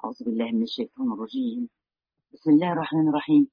أعوذ بالله من الشيطان الرجيم بسم الله الرحمن الرحيم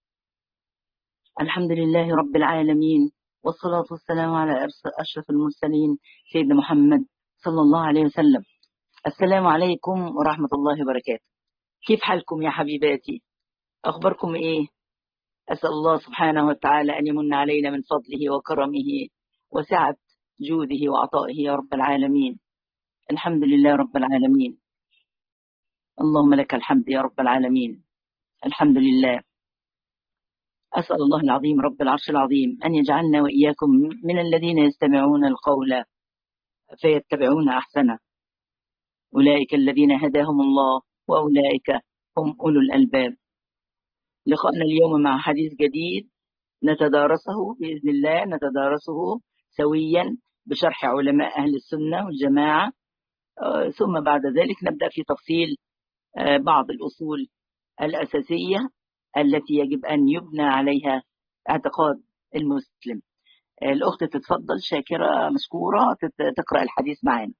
الحمد لله رب العالمين والصلاة والسلام على أشرف المرسلين سيدنا محمد صلى الله عليه وسلم السلام عليكم ورحمة الله وبركاته كيف حالكم يا حبيباتي أخباركم إيه أسأل الله سبحانه وتعالى أن يمن علينا من فضله وكرمه وسعة جوده وعطائه يا رب العالمين الحمد لله رب العالمين اللهم لك الحمد يا رب العالمين الحمد لله أسأل الله العظيم رب العرش العظيم أن يجعلنا وإياكم من الذين يستمعون القول فيتبعون أحسنه أولئك الذين هداهم الله وأولئك هم أولو الألباب لقاءنا اليوم مع حديث جديد نتدارسه بإذن الله نتدارسه سويا بشرح علماء أهل السنة والجماعة ثم بعد ذلك نبدأ في تفصيل بعض الأصول الأساسية التي يجب أن يبنى عليها اعتقاد المسلم الأخت تتفضل شاكرة مشكورة تقرأ الحديث معنا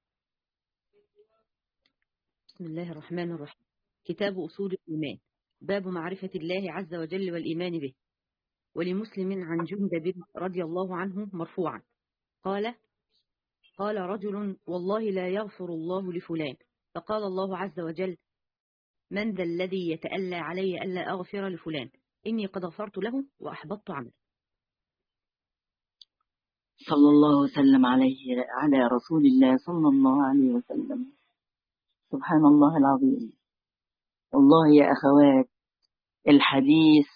بسم الله الرحمن الرحيم كتاب أصول الإيمان باب معرفة الله عز وجل والإيمان به ولمسلم عن جندب رضي الله عنه مرفوعا قال قال رجل والله لا يغفر الله لفلان فقال الله عز وجل من ذا الذي يتألى علي ألا أغفر لفلان إني قد غفرت له وأحبطت عمله صلى الله وسلم عليه على رسول الله صلى الله عليه وسلم سبحان الله العظيم والله يا أخوات الحديث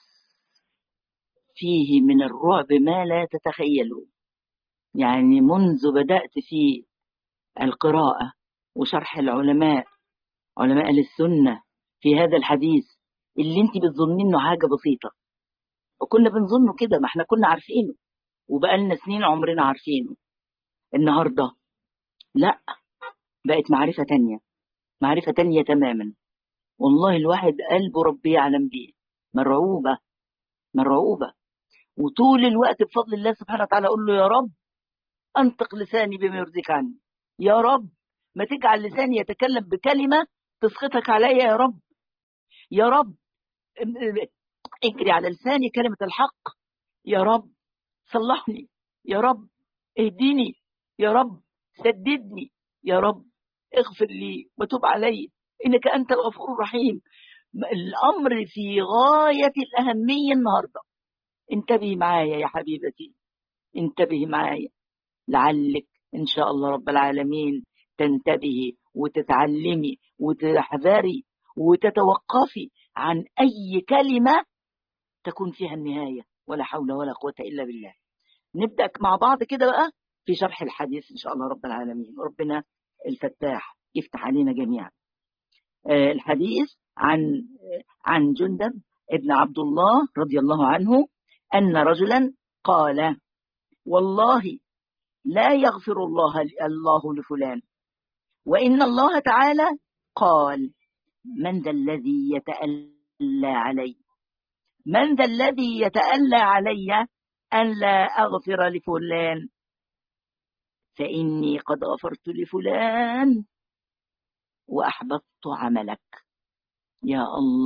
فيه من الرعب ما لا تتخيلوا يعني منذ بدأت في القراءة وشرح العلماء علماء أهل السنة في هذا الحديث اللي انت بتظنينه حاجة بسيطة وكنا بنظنه كده ما احنا كنا عارفينه وبقالنا سنين عمرنا عارفينه النهاردة لا بقت معرفة تانية معرفة تانية تماما والله الواحد قلبه ربي يعلم بيه مرعوبة مرعوبة وطول الوقت بفضل الله سبحانه وتعالى أقول له يا رب أنطق لساني بما يرضيك عني يا رب ما تجعل لساني يتكلم بكلمة تسخطك عليا يا رب يا رب اجري على لساني كلمة الحق يا رب صلحني يا رب اهديني يا رب سددني يا رب اغفر لي وتب علي إنك أنت الغفور الرحيم الأمر في غاية الأهمية النهاردة انتبهي معايا يا حبيبتي انتبهي معايا لعلك إن شاء الله رب العالمين تنتبهي وتتعلمي وتحذري وتتوقفي عن أي كلمة تكون فيها النهاية ولا حول ولا قوة إلا بالله نبدأ مع بعض كده بقى في شرح الحديث إن شاء الله رب العالمين ربنا الفتاح يفتح علينا جميعا الحديث عن عن جندب ابن عبد الله رضي الله عنه أن رجلا قال والله لا يغفر الله الله لفلان وإن الله تعالى قال من ذا الذي يتألى علي من ذا الذي يتألى علي أن لا أغفر لفلان فإني قد غفرت لفلان وأحبطت عملك يا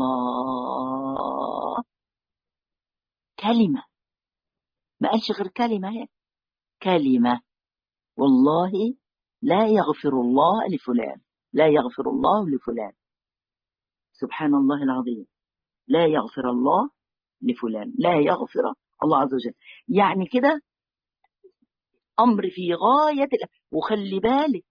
الله كلمة ما قالش غير كلمة هي كلمة والله لا يغفر الله لفلان لا يغفر الله لفلان سبحان الله العظيم لا يغفر الله لفلان لا يغفر الله عز وجل يعني كده أمر في غاية وخلي بالك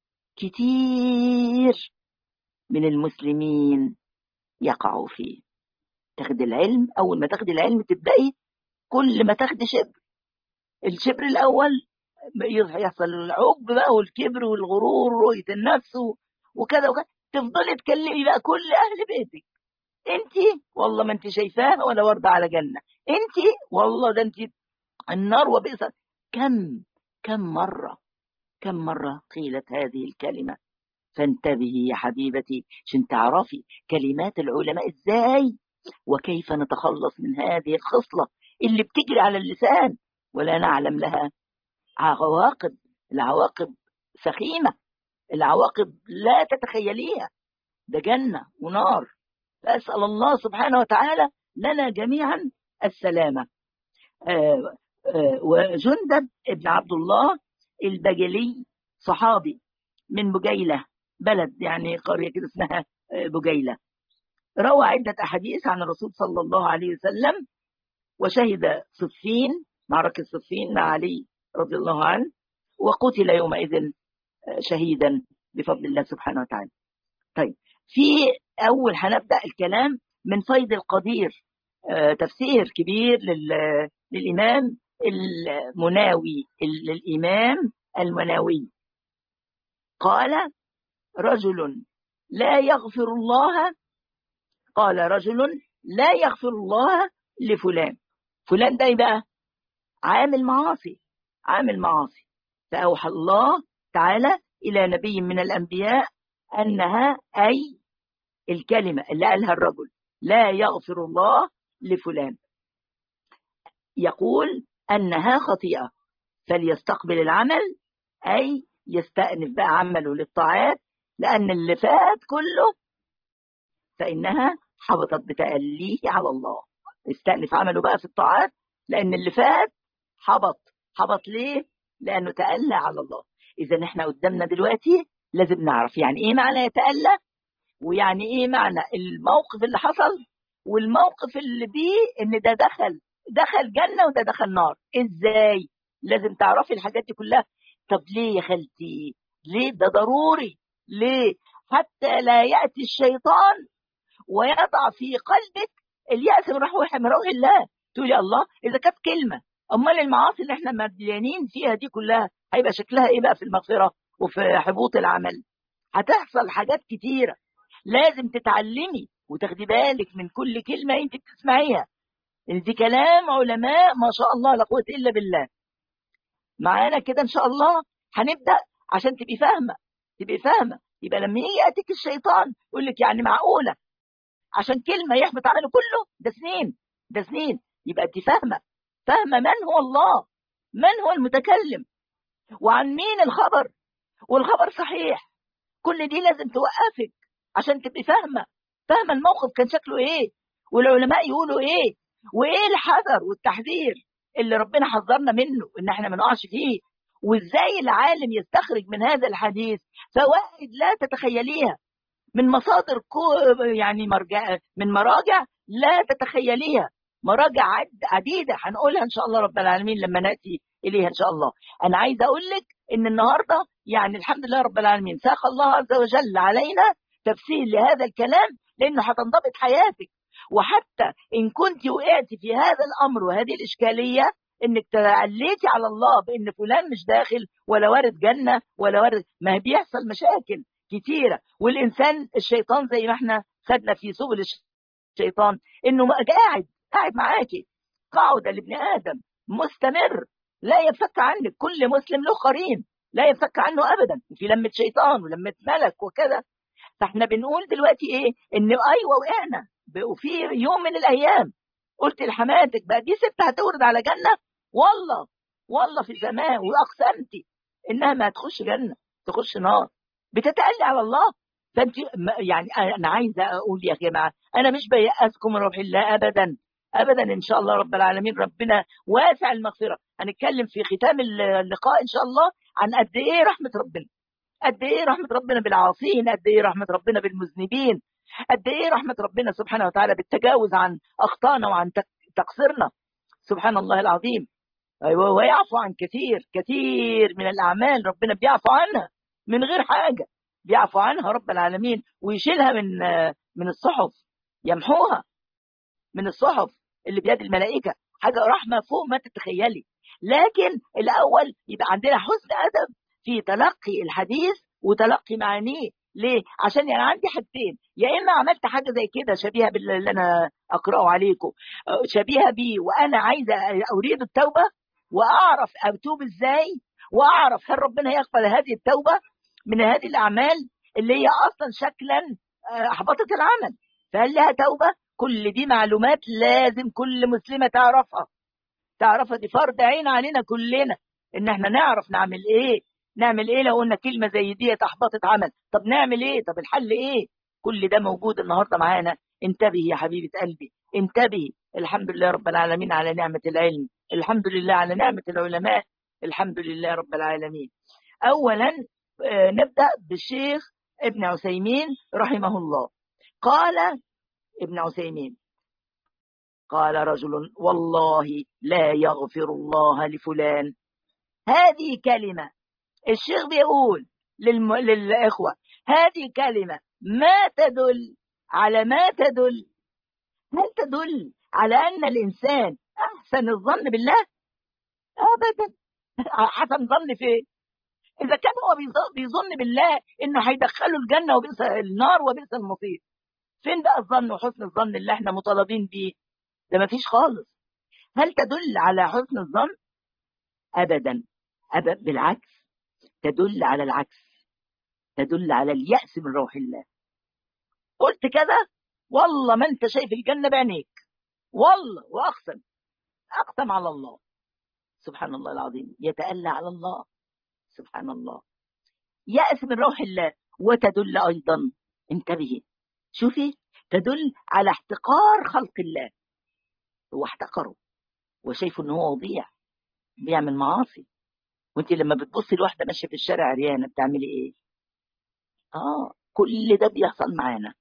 كتير من المسلمين يقعوا فيه تاخد العلم أول ما تاخد العلم تبدأي كل ما تاخد شبر الشبر الأول يحصل العجب بقى والكبر والغرور ورؤية النفس وكذا وكذا تفضلي تكلمي بقى كل أهل بيتك انت والله ما انت شايفاها ولا وردة على جنة انت والله ده انت النار وبئس كم كم مرة كم مرة قيلت هذه الكلمة فانتبهي يا حبيبتي عشان تعرفي كلمات العلماء ازاي وكيف نتخلص من هذه الخصلة اللي بتجري على اللسان ولا نعلم لها عواقب العواقب سخيمة العواقب لا تتخيليها ده جنة ونار فأسأل الله سبحانه وتعالى لنا جميعا السلامة آه آه وجندب ابن عبد الله البجلي صحابي من بجيلة بلد يعني قرية كده اسمها بجيلة روى عدة أحاديث عن الرسول صلى الله عليه وسلم وشهد صفين معركة صفين مع علي رضي الله عنه وقتل يومئذ شهيدا بفضل الله سبحانه وتعالى طيب في أول هنبدأ الكلام من فيض القدير تفسير كبير للإمام المناوي الإمام المناوي قال رجل لا يغفر الله قال رجل لا يغفر الله لفلان فلان ده بقى عامل معاصي عامل معاصي فأوحى الله تعالى إلى نبي من الأنبياء أنها أي الكلمة اللي قالها الرجل لا يغفر الله لفلان يقول أنها خطيئة فليستقبل العمل أي يستأنف بقى عمله للطاعات لأن اللي فات كله فإنها حبطت بتأليه على الله استأنف عمله بقى في الطاعات لأن اللي فات حبط حبط ليه؟ لأنه تألى على الله إذا إحنا قدامنا دلوقتي لازم نعرف يعني إيه معنى يتألى ويعني إيه معنى الموقف اللي حصل والموقف اللي بيه إن ده دخل دخل جنة وده دخل نار إزاي؟ لازم تعرفي الحاجات دي كلها طب ليه يا خالتي؟ ليه ده ضروري؟ ليه؟ حتى لا يأتي الشيطان ويضع في قلبك اليأس من رحمة من روح الله تقولي الله إذا كانت كلمة أمال المعاصي اللي احنا مديانين فيها دي كلها هيبقى شكلها إيه بقى في المغفرة وفي حبوط العمل هتحصل حاجات كتيرة لازم تتعلمي وتاخدي بالك من كل كلمة أنت بتسمعيها دي كلام علماء ما شاء الله لا قوة إلا بالله معانا كده إن شاء الله هنبدأ عشان تبقي فاهمة تبقي فاهمة يبقى لما يجي يأتيك الشيطان يقول لك يعني معقولة عشان كلمة يحبط عمله كله ده سنين ده سنين يبقى انت فاهمة فاهمة من هو الله من هو المتكلم وعن مين الخبر والخبر صحيح كل دي لازم توقفك عشان تبقي فاهمة فاهمة الموقف كان شكله ايه والعلماء يقولوا ايه وايه الحذر والتحذير اللي ربنا حذرنا منه ان احنا ما نقعش فيه وازاي العالم يستخرج من هذا الحديث فوائد لا تتخيليها من مصادر يعني مرجع من مراجع لا تتخيليها مراجع عديدة هنقولها إن شاء الله رب العالمين لما نأتي إليها إن شاء الله أنا عايزة أقول لك إن النهاردة يعني الحمد لله رب العالمين ساق الله عز وجل علينا تفسير لهذا الكلام لأنه هتنضبط حياتك وحتى إن كنت وقعت في هذا الأمر وهذه الإشكالية انك تعليتي على الله بان فلان مش داخل ولا وارد جنه ولا وارد ما بيحصل مشاكل كتيره والانسان الشيطان زي ما احنا خدنا في سبل الشيطان انه قاعد قاعد معاكي قاعده لابن ادم مستمر لا ينفك عنك كل مسلم له قرين لا ينفك عنه ابدا في لمه شيطان ولمه ملك وكذا فاحنا بنقول دلوقتي ايه ان ايوه وقعنا وفي يوم من الايام قلت لحماتك بقى دي ست هتورد على جنه والله والله في زمان واقسمتي انها ما تخش جنه تخش نار بتتألي على الله فانت يعني انا عايزه اقول يا جماعه انا مش بيأسكم من روح الله ابدا ابدا ان شاء الله رب العالمين ربنا واسع المغفره هنتكلم في ختام اللقاء ان شاء الله عن قد ايه رحمه ربنا قد ايه رحمه ربنا بالعاصين قد ايه رحمه ربنا بالمذنبين قد ايه رحمه ربنا سبحانه وتعالى بالتجاوز عن اخطائنا وعن تقصيرنا سبحان الله العظيم أيوة ويعفو عن كثير كثير من الأعمال ربنا بيعفو عنها من غير حاجة بيعفو عنها رب العالمين ويشيلها من من الصحف يمحوها من الصحف اللي بيد الملائكة حاجة رحمة فوق ما تتخيلي لكن الأول يبقى عندنا حسن أدب في تلقي الحديث وتلقي معانيه ليه؟ عشان يعني عندي حاجتين يا اما عملت حاجه زي كده شبيهه باللي انا اقراه عليكم شبيهه بيه وانا عايزه اريد التوبه واعرف اتوب ازاي واعرف هل ربنا يقبل هذه التوبه من هذه الاعمال اللي هي اصلا شكلا احبطت العمل فهل لها توبه كل دي معلومات لازم كل مسلمه تعرفها تعرفها دي فرض عين علينا كلنا ان احنا نعرف نعمل ايه نعمل ايه لو قلنا كلمه زي دي احبطت عمل طب نعمل ايه طب الحل ايه كل ده موجود النهارده معانا انتبهي يا حبيبه قلبي انتبهي الحمد لله رب العالمين على نعمه العلم الحمد لله على نعمه العلماء الحمد لله رب العالمين اولا نبدا بالشيخ ابن عثيمين رحمه الله قال ابن عثيمين قال رجل والله لا يغفر الله لفلان هذه كلمة الشيخ بيقول للم... للإخوة هذه كلمة ما تدل على ما تدل هل تدل على أن الإنسان أحسن الظن بالله أبدا حسن ظن في إيه؟ إذا كان هو بيظن بالله إنه هيدخله الجنة وبئس النار وبئس المصير فين بقى الظن وحسن الظن اللي احنا مطالبين بيه ده ما فيش خالص هل تدل على حسن الظن ابدا ابدا بالعكس تدل على العكس تدل على اليأس من روح الله قلت كذا والله ما انت شايف الجنة بعينيك والله واقسم اقسم على الله سبحان الله العظيم يتألى على الله سبحان الله يأس من روح الله وتدل ايضا انتبهي شوفي تدل على احتقار خلق الله هو احتقره وشايفه ان هو وضيع بيعمل معاصي وانت لما بتبصي لواحده ماشيه في الشارع عريانه بتعملي ايه اه كل ده بيحصل معانا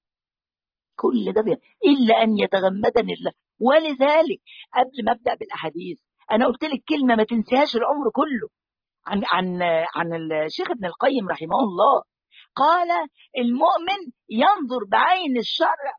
كل ده بيحصل. الا ان يتغمدني الله ولذلك قبل ما ابدا بالاحاديث انا قلت لك كلمه ما تنسيهاش العمر كله عن عن عن الشيخ ابن القيم رحمه الله قال المؤمن ينظر بعين الشرع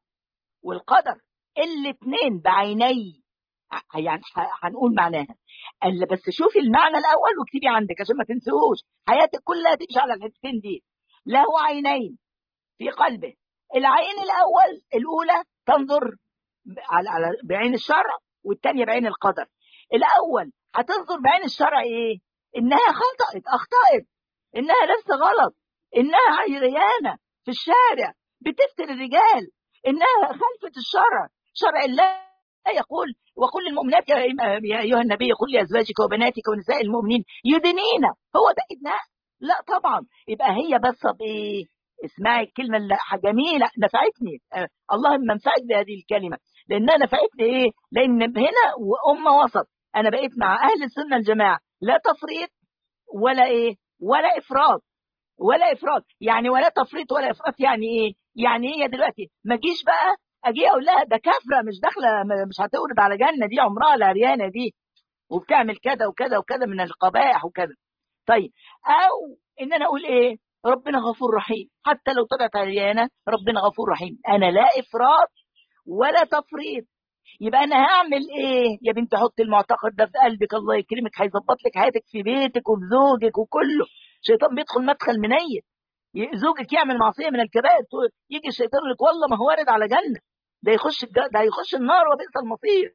والقدر الاثنين بعيني يعني هنقول معناها قال بس شوفي المعنى الاول واكتبي عندك عشان ما تنسوش حياتك كلها تمشي على الحتتين دي له عينين في قلبه العين الاول الاولى تنظر على على بعين الشرع والثانيه بعين القدر الاول هتنظر بعين الشرع ايه انها خطأت اخطأت انها لسه غلط انها عريانه في الشارع بتفتن الرجال انها خلفت الشرع شرع الله يقول وقل للمؤمنات يا ايها النبي قل لازواجك وبناتك ونساء المؤمنين يدنين هو ده ابناء لا طبعا يبقى هي بس بايه اسمعي الكلمه اللي جميله نفعتني آه اللهم انفعك بهذه الكلمه لانها نفعتني ايه لان هنا وامه وسط انا بقيت مع اهل السنه الجماعه لا تفريط ولا ايه ولا افراط ولا افراط يعني ولا تفريط ولا افراط يعني ايه يعني هي دلوقتي ما جيش بقى اجي اقول لها ده كافره مش داخله مش هتورد على جنه دي عمرها العريانه دي وبتعمل كذا وكذا وكذا من القبائح وكذا طيب او ان انا اقول ايه ربنا غفور رحيم حتى لو طلعت عريانه ربنا غفور رحيم انا لا افراط ولا تفريط يبقى انا هعمل ايه يا بنت حط المعتقد ده في قلبك الله يكرمك هيظبط لك حياتك في بيتك وفي زوجك وكله الشيطان بيدخل مدخل منيل زوجك يعمل معصيه من الكبائر يجي الشيطان يقول لك والله ما هو وارد على جنه ده يخش ده هيخش النار وبئس المصير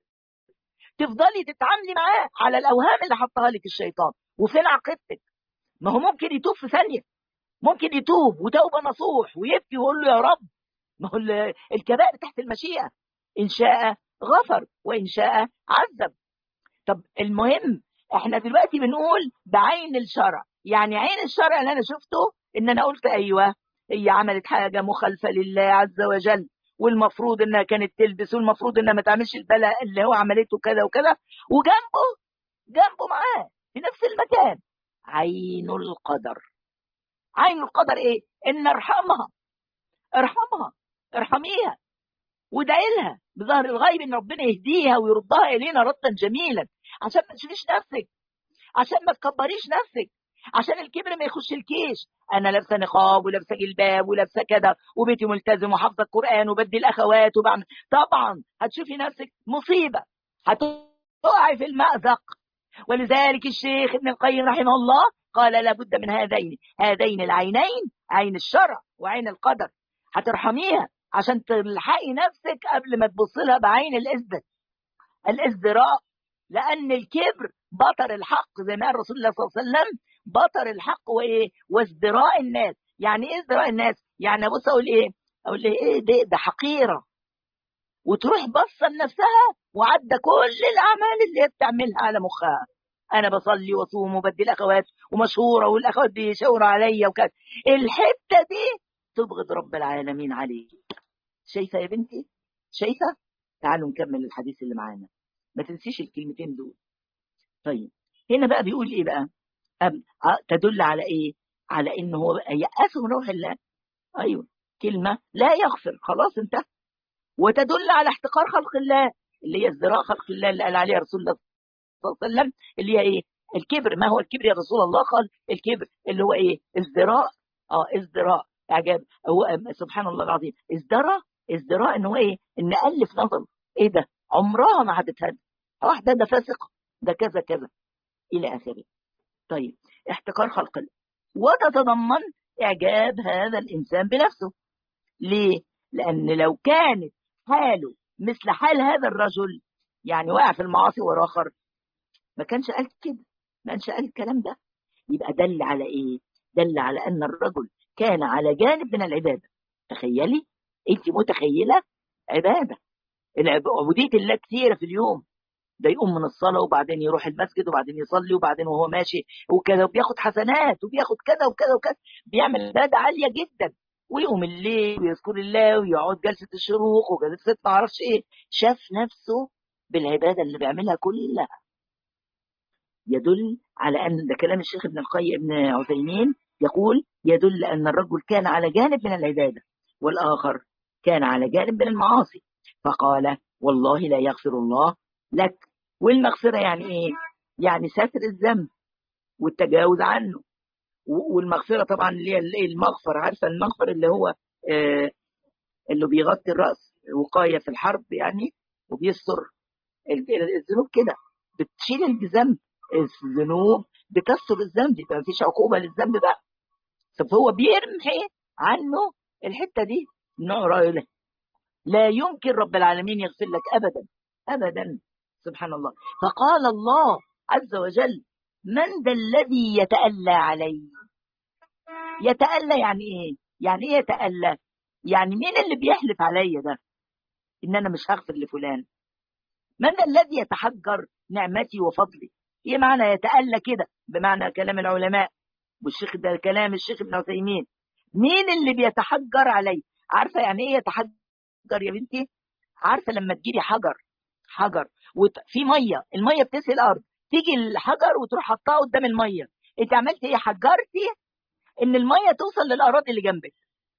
تفضلي تتعاملي معاه على الاوهام اللي حطها لك الشيطان وفين عقيدتك ما هو ممكن يتوب في ثانيه ممكن يتوب وتوبه نصوح ويبكي ويقول له يا رب ما هو الكبائر تحت المشيئه ان شاء غفر وان شاء عذب طب المهم احنا دلوقتي بنقول بعين الشرع يعني عين الشرع اللي انا شفته ان انا قلت ايوه هي عملت حاجه مخالفه لله عز وجل والمفروض انها كانت تلبس والمفروض انها ما تعملش البلاء اللي هو عملته كذا وكذا وجنبه جنبه معاه في نفس المكان عين القدر عين القدر ايه ان ارحمها ارحمها ارحميها وادعي لها بظهر الغيب ان ربنا يهديها ويردها الينا ردا جميلا عشان ما تشيليش نفسك عشان ما تكبريش نفسك عشان الكبر ما يخش الكيش انا لابسه نقاب ولابسه جلباب ولابسه كده وبيتي ملتزم وحافظه القران وبدي الاخوات وبعمل طبعا هتشوفي نفسك مصيبه هتقعي في المأزق ولذلك الشيخ ابن القيم رحمه الله قال لابد من هذين هذين العينين عين الشرع وعين القدر هترحميها عشان تلحقي نفسك قبل ما تبص لها بعين الازدراء الازدراء لان الكبر بطر الحق زي ما قال رسول الله صلى الله عليه وسلم بطر الحق وايه وازدراء الناس يعني ايه ازدراء الناس يعني ابص اقول ايه اقول لي ايه ده ده حقيره وتروح بصه لنفسها وعدى كل الاعمال اللي هي بتعملها على مخها انا بصلي واصوم وبدي الاخوات ومشهوره والاخوات بيشاوروا عليا وكذا الحته دي تبغض رب العالمين عليك شايفة يا بنتي شايفة تعالوا نكمل الحديث اللي معانا ما تنسيش الكلمتين دول طيب هنا بقى بيقول ايه بقى أم تدل على ايه على ان هو يأس من روح الله ايوه كلمة لا يغفر خلاص انتهى وتدل على احتقار خلق الله اللي هي ازدراء خلق الله اللي قال عليها رسول الله صلى الله عليه وسلم اللي هي ايه الكبر ما هو الكبر يا رسول الله قال الكبر اللي هو ايه ازدراء اه ازدراء اعجاب هو سبحان الله العظيم ازدراء ازدراء ان هو ايه ان الف نظر ايه ده عمرها ما هتتهد واحده ده فاسق ده كذا كذا الى اخره طيب احتقار خلق الله وتتضمن اعجاب هذا الانسان بنفسه ليه لان لو كانت حاله مثل حال هذا الرجل يعني واقع في المعاصي وراخر ما كانش قال كده ما كانش قال الكلام ده يبقى دل على ايه دل على ان الرجل كان على جانب من العباده تخيلي انت متخيله عباده عبوديه الله كثيره في اليوم ده يقوم من الصلاه وبعدين يروح المسجد وبعدين يصلي وبعدين وهو ماشي وكذا وبياخد حسنات وبياخد كذا وكذا وكذا بيعمل عباده عاليه جدا ويقوم الليل ويذكر الله ويقعد جلسه الشروق وجلسه ما اعرفش ايه شاف نفسه بالعباده اللي بيعملها كلها يدل على ان ده كلام الشيخ ابن القيم ابن عثيمين يقول يدل ان الرجل كان على جانب من العباده والاخر كان على جانب من المعاصي فقال والله لا يغفر الله لك والمغفره يعني ايه؟ يعني ستر الذنب والتجاوز عنه والمغفره طبعا اللي هي المغفر عارفه المغفر اللي هو آه اللي بيغطي الراس وقايه في الحرب يعني وبيستر الذنوب كده بتشيل الذنب الذنوب بتستر الذنب يبقى مفيش عقوبه للذنب بقى فهو بيرمحي عنه الحته دي نوع له لا يمكن رب العالمين يغفر لك ابدا ابدا سبحان الله فقال الله عز وجل من ذا الذي يتألى علي يتألى يعني ايه يعني ايه يتألى يعني مين اللي بيحلف عليا ده ان انا مش هغفر لفلان من ذا الذي يتحجر نعمتي وفضلي ايه معنى يتألى كده بمعنى كلام العلماء والشيخ ده كلام الشيخ ابن عثيمين مين اللي بيتحجر علي عارفه يعني ايه يتحجر يا بنتي عارفه لما تجيبي حجر حجر وفي ميه الميه بتسقي الارض تيجي الحجر وتروح حطها قدام الميه انت عملت ايه حجرتي ان الميه توصل للاراضي اللي جنبك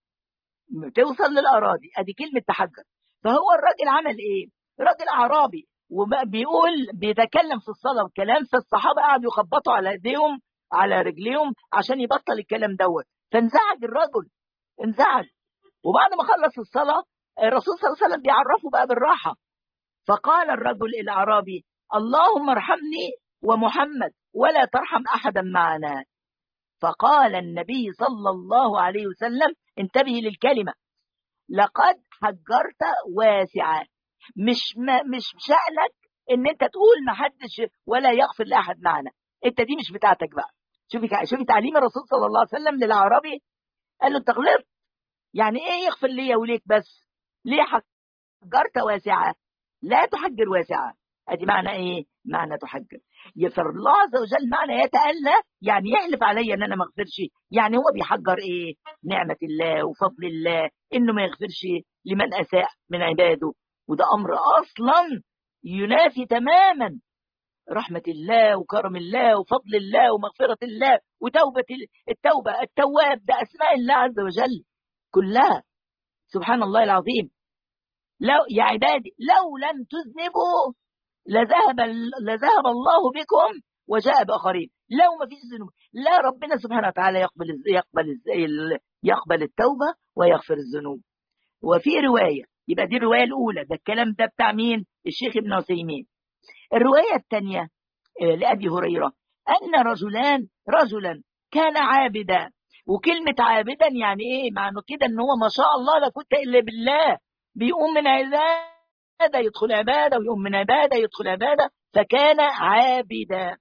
توصل للاراضي ادي كلمه تحجر فهو الراجل عمل ايه راجل اعرابي وبيقول بيتكلم في الصلاه والكلام فالصحابه قعدوا يخبطوا على ايديهم على رجليهم عشان يبطل الكلام دوت فانزعج الرجل انزعج وبعد ما خلص الصلاه الرسول صلى الله عليه وسلم بيعرفه بقى بالراحه فقال الرجل الاعرابي اللهم ارحمني ومحمد ولا ترحم احدا معنا فقال النبي صلى الله عليه وسلم انتبهي للكلمه لقد حجرت واسعا مش ما مش شأنك ان انت تقول ما حدش ولا يغفر لاحد معنا انت دي مش بتاعتك بقى شوفي شوفي تعليم الرسول صلى الله عليه وسلم للاعرابي قال له انت غلطت يعني ايه يغفر لي وليك بس ليه حجرت واسعه لا تحجر واسعه ادي معنى ايه معنى تحجر يغفر الله عز وجل معنى يتألى يعني يحلف عليا ان انا ما اغفرش يعني هو بيحجر ايه نعمه الله وفضل الله انه ما يغفرش لمن اساء من عباده وده امر اصلا ينافي تماما رحمة الله وكرم الله وفضل الله ومغفرة الله وتوبة التوبة التواب ده أسماء الله عز وجل كلها سبحان الله العظيم لو يا عبادي لو لم تذنبوا لذهب لذهب الله بكم وجاء بآخرين لو ما فيش ذنوب لا ربنا سبحانه وتعالى يقبل يقبل يقبل التوبة ويغفر الذنوب وفي رواية يبقى دي الرواية الأولى ده الكلام ده بتاع مين الشيخ ابن عثيمين الرواية الثانية لأبي هريرة أن رجلان رجلا كان عابدا وكلمة عابدا يعني إيه معنى كده إن هو ما شاء الله لا كنت إلا بالله بيقوم من عبادة يدخل عبادة ويقوم من عبادة يدخل عبادة فكان عابدا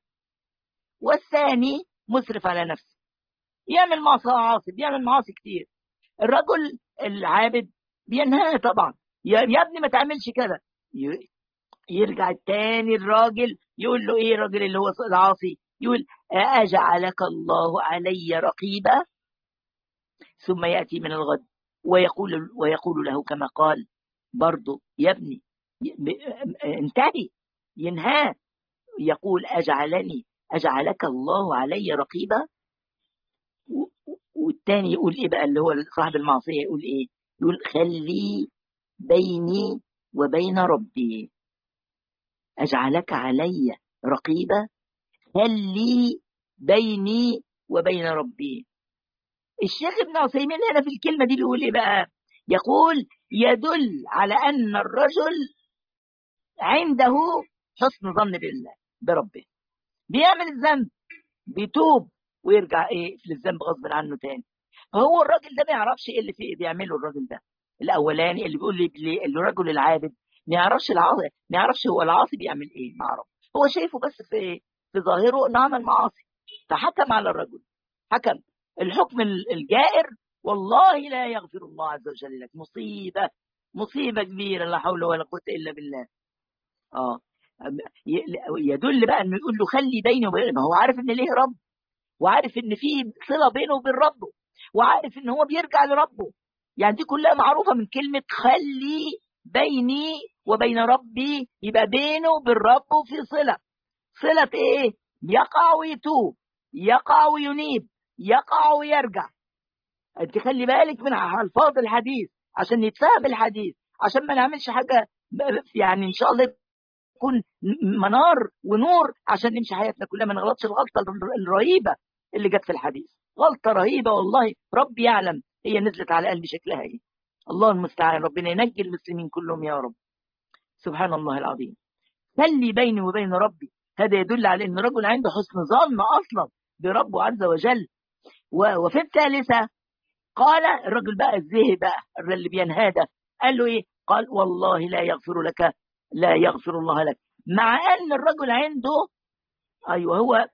والثاني مسرف على نفسه يعمل معاصي بيعمل معاصي كتير الرجل العابد بينهى طبعا يا ابني ما تعملش كده يرجع التاني الراجل يقول له ايه الراجل اللي هو العاصي يقول أجعلك الله علي رقيبا ثم يأتي من الغد ويقول ويقول له كما قال برضه يا ابني انتهي ينهاه يقول أجعلني أجعلك الله علي رقيبا والتاني يقول إيه بقى اللي هو صاحب المعصية يقول إيه يقول خلي بيني وبين ربي أجعلك علي رقيبا خلي بيني وبين ربي الشيخ ابن عثيمين هنا في الكلمة دي بيقول إيه بقى يقول يدل على أن الرجل عنده حسن ظن بالله بربه بيعمل الذنب بيتوب ويرجع ايه في الذنب غصب عنه تاني فهو الراجل ده ما يعرفش ايه اللي فيه بيعمله الراجل ده الاولاني اللي بيقول لي الرجل العابد ما يعرفش العاصي ما يعرفش هو العاصي بيعمل ايه ما اعرف هو شايفه بس في في ظاهره انه عمل معاصي فحكم على الرجل حكم الحكم الجائر والله لا يغفر الله عز وجل لك مصيبه مصيبه كبيره لا حول ولا قوه الا بالله اه يدل بقى انه يقول له خلي بيني وبين ما هو عارف ان ليه رب وعارف ان في صله بينه وبين ربه وعارف ان هو بيرجع لربه يعني دي كلها معروفه من كلمه خلي بيني وبين ربي يبقى بينه وبين ربه في صله صله ايه يقع ويتوب يقع وينيب يقع ويرجع انت خلي بالك من الفاظ الحديث عشان يتفهم الحديث عشان ما نعملش حاجه يعني ان شاء الله يكون منار ونور عشان نمشي حياتنا كلها ما نغلطش الغلطه الرهيبه اللي جت في الحديث غلطه رهيبه والله ربي يعلم هي نزلت على قلبي شكلها ايه الله المستعان ربنا ينجي المسلمين كلهم يا رب سبحان الله العظيم خلي بيني وبين ربي هذا يدل على ان الرجل عنده حسن ظن اصلا بربه عز وجل وفي الثالثه قال الرجل بقى الزهي بقى اللي بينهى ده قال له ايه قال والله لا يغفر لك لا يغفر الله لك مع ان الرجل عنده ايوه هو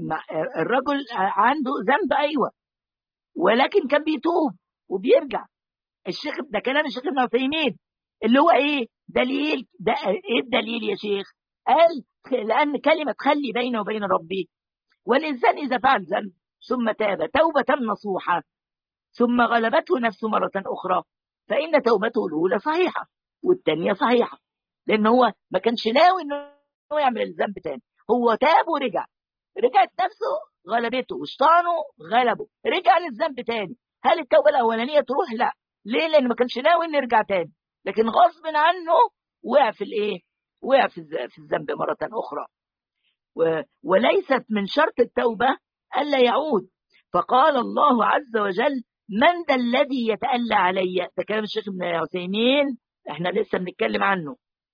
الرجل عنده ذنب ايوه ولكن كان بيتوب وبيرجع الشيخ ده كلام الشيخ ابن عثيمين اللي هو ايه دليل ده ايه الدليل يا شيخ قال لان كلمه خلي بينه وبين ربي والانسان اذا فعل ذنب ثم تاب توبه نصوحه ثم غلبته نفسه مره اخرى فان توبته الاولى صحيحه والثانيه صحيحه لان هو ما كانش ناوي انه يعمل الذنب تاني هو تاب ورجع رجعت نفسه غلبته وشيطانه غلبه رجع للذنب تاني هل التوبه الاولانيه تروح لا ليه لان ما كانش ناوي انه يرجع تاني لكن غصب عنه وقع في الايه وقع في الذنب مره اخرى و... وليست من شرط التوبه الا يعود فقال الله عز وجل من ذا الذي يتألى علي ده كلام الشيخ ابن عثيمين احنا لسه بنتكلم عنه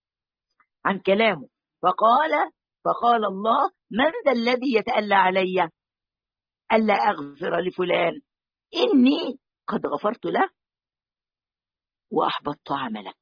عن كلامه فقال فقال الله من ذا الذي يتألى علي ألا أغفر لفلان إني قد غفرت له وأحبطت عملك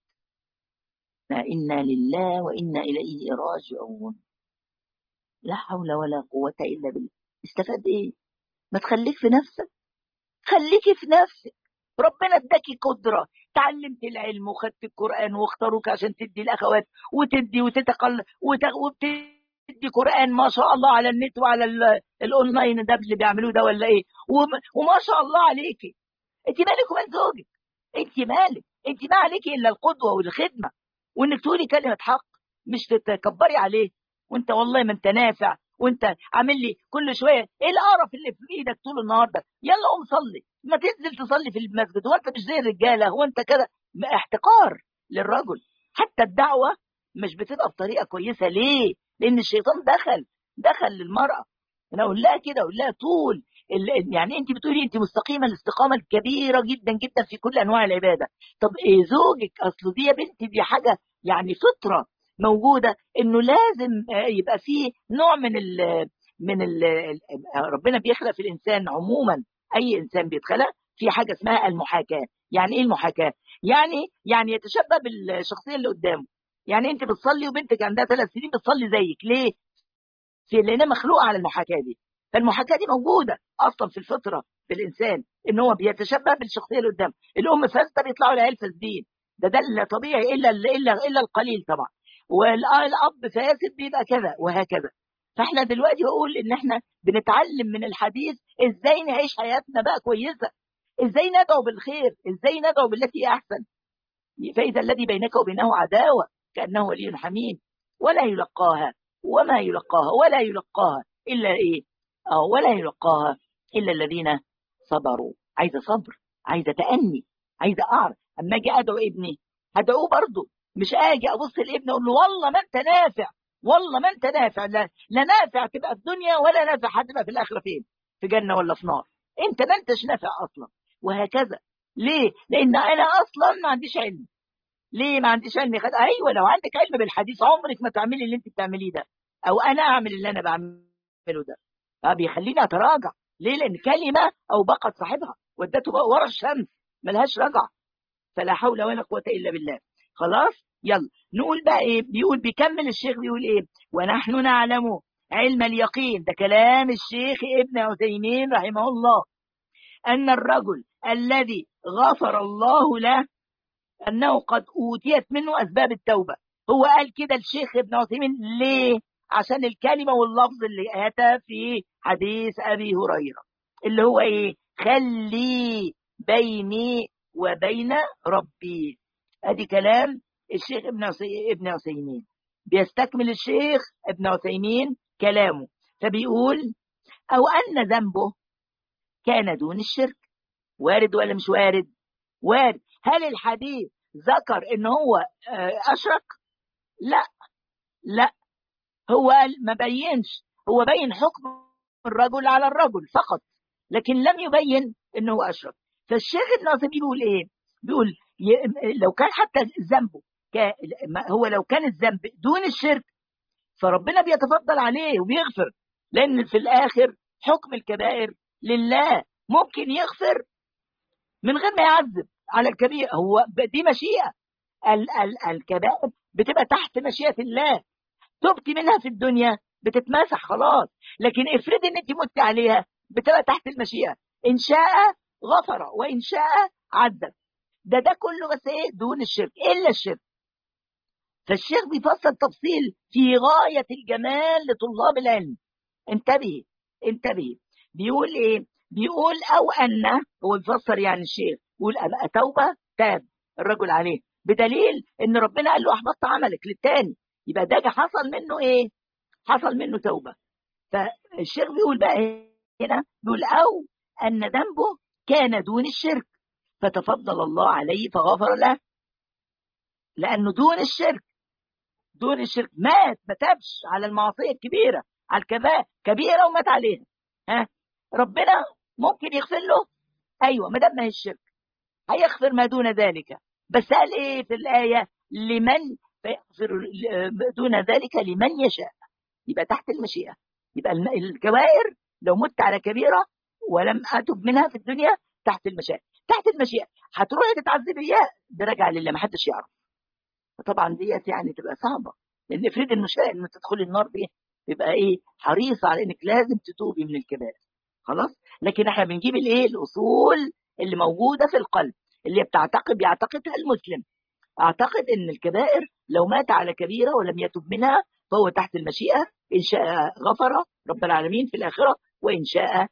فإنا لله وإنا إليه راجعون لا حول ولا قوة إلا بالله استفاد إيه ما تخليك في نفسك خليكي في نفسك ربنا اداكي قدرة تعلمت العلم وخدت القرآن واختاروك عشان تدي الأخوات وتدي وتتقل وتدي قرآن ما شاء الله على النت وعلى الأونلاين ده اللي بيعملوه ده ولا إيه وما شاء الله عليكي أنت مالك ومال زوجك أنت مالك أنت ما عليكي إلا القدوة والخدمة وإنك تقولي كلمة حق مش تتكبري عليه وأنت والله ما أنت نافع وانت عامل لي كل شويه ايه القرف اللي في ايدك طول النهار ده يلا قوم صلي ما تنزل تصلي في المسجد وانت مش زي الرجاله هو انت كده احتقار للرجل حتى الدعوه مش بتبقى بطريقه كويسه ليه لان الشيطان دخل دخل للمراه انا اقول لها كده اقول لها طول يعني انت بتقولي انت مستقيمه الاستقامه الكبيره جدا جدا في كل انواع العباده طب ايه زوجك اصله دي يا بنتي دي حاجه يعني فطره موجوده انه لازم يبقى فيه نوع من ال من ال ربنا بيخلق في الانسان عموما اي انسان بيتخلق في حاجه اسمها المحاكاه يعني ايه المحاكاه يعني يعني يتشبه بالشخصيه اللي قدامه يعني انت بتصلي وبنتك عندها ثلاث سنين بتصلي زيك ليه في لانها مخلوقه على المحاكاه دي فالمحاكاه دي موجوده اصلا في الفطره في الانسان ان هو بيتشبه بالشخصيه اللي قدامه الام فاسده بيطلعوا العيال فاسدين ده ده طبيعي الا الا الا القليل طبعا والاب فاسد بيبقى كذا وهكذا فاحنا دلوقتي بقول ان احنا بنتعلم من الحديث ازاي نعيش حياتنا بقى كويسه ازاي ندعو بالخير ازاي ندعو بالتي هي احسن فاذا الذي بينك وبينه عداوه كانه ولي حميم ولا يلقاها وما يلقاها ولا يلقاها الا ايه اه ولا يلقاها الا الذين صبروا عايزه صبر عايزه تاني عايزه اعرف اما اجي ادعو ابني هدعوه برضه مش اجي ابص لابني اقول له والله ما انت نافع والله ما انت نافع لا, لا نافع تبقى في الدنيا ولا نافع هتبقى في الاخره فين في جنه ولا في نار انت ما انتش نافع اصلا وهكذا ليه لان انا اصلا ما عنديش علم ليه ما عنديش علم خد... ايوه لو عندك علم بالحديث عمرك ما تعملي اللي انت بتعمليه ده او انا اعمل اللي انا بعمله ده فبيخليني اتراجع ليه لان كلمه او بقت صاحبها ودته بقى ورا الشمس ملهاش رجع فلا حول ولا قوه الا بالله خلاص يلا نقول بقى ايه بيقول بيكمل الشيخ بيقول ايه ونحن نعلم علم اليقين ده كلام الشيخ ابن عثيمين رحمه الله ان الرجل الذي غفر الله له انه قد اوتيت منه اسباب التوبه هو قال كده الشيخ ابن عثيمين ليه عشان الكلمه واللفظ اللي اتى في حديث ابي هريره اللي هو ايه خلي بيني وبين ربي ادي كلام الشيخ ابن ابن عثيمين بيستكمل الشيخ ابن عثيمين كلامه فبيقول او ان ذنبه كان دون الشرك وارد ولا مش وارد وارد هل الحديث ذكر ان هو اشرك لا لا هو ما بينش هو بين حكم الرجل على الرجل فقط لكن لم يبين انه اشرك فالشيخ ابن عثيمين بيقول ايه بيقول لو كان حتى ذنبه هو لو كان الذنب دون الشرك فربنا بيتفضل عليه وبيغفر لان في الاخر حكم الكبائر لله ممكن يغفر من غير ما يعذب على الكبير هو دي مشيئه ال ال الكبائر بتبقى تحت مشيئه الله تبتي منها في الدنيا بتتمسح خلاص لكن افرضي ان انت مت عليها بتبقى تحت المشيئه ان شاء غفر وان شاء عذب ده ده كله بس ايه دون الشرك الا الشرك فالشيخ بيفصل تفصيل في غايه الجمال لطلاب العلم انتبهي انتبهي بيقول ايه بيقول او ان هو بيفسر يعني الشيخ يقول توبه تاب الرجل عليه بدليل ان ربنا قال له احبطت عملك للتاني يبقى ده حصل منه ايه حصل منه توبه فالشيخ بيقول بقى هنا بيقول او ان ذنبه كان دون الشرك فتفضل الله عليه فغفر له لانه دون الشرك دون الشرك مات ما تابش على المعصيه الكبيره على الكبائر كبيره ومات عليها ها ربنا ممكن يغفر له ايوه ما دام ما هي الشرك هيغفر ما دون ذلك بس قال ايه في الايه لمن فيغفر دون ذلك لمن يشاء يبقى تحت المشيئه يبقى الكبائر لو مت على كبيره ولم اتب منها في الدنيا تحت المشيئه تحت المشيئه هتروحي تتعذبي اياه ده راجع لله ما حدش يعرف طبعا ديت يعني تبقى صعبه لان افرض انه شاء انه تدخلي النار دي يبقى ايه حريصه على انك لازم تتوبي من الكبائر خلاص لكن احنا بنجيب الايه الاصول اللي موجوده في القلب اللي بتعتقد بيعتقدها المسلم اعتقد ان الكبائر لو مات على كبيره ولم يتب منها فهو تحت المشيئه ان شاء غفر رب العالمين في الاخره وان شاء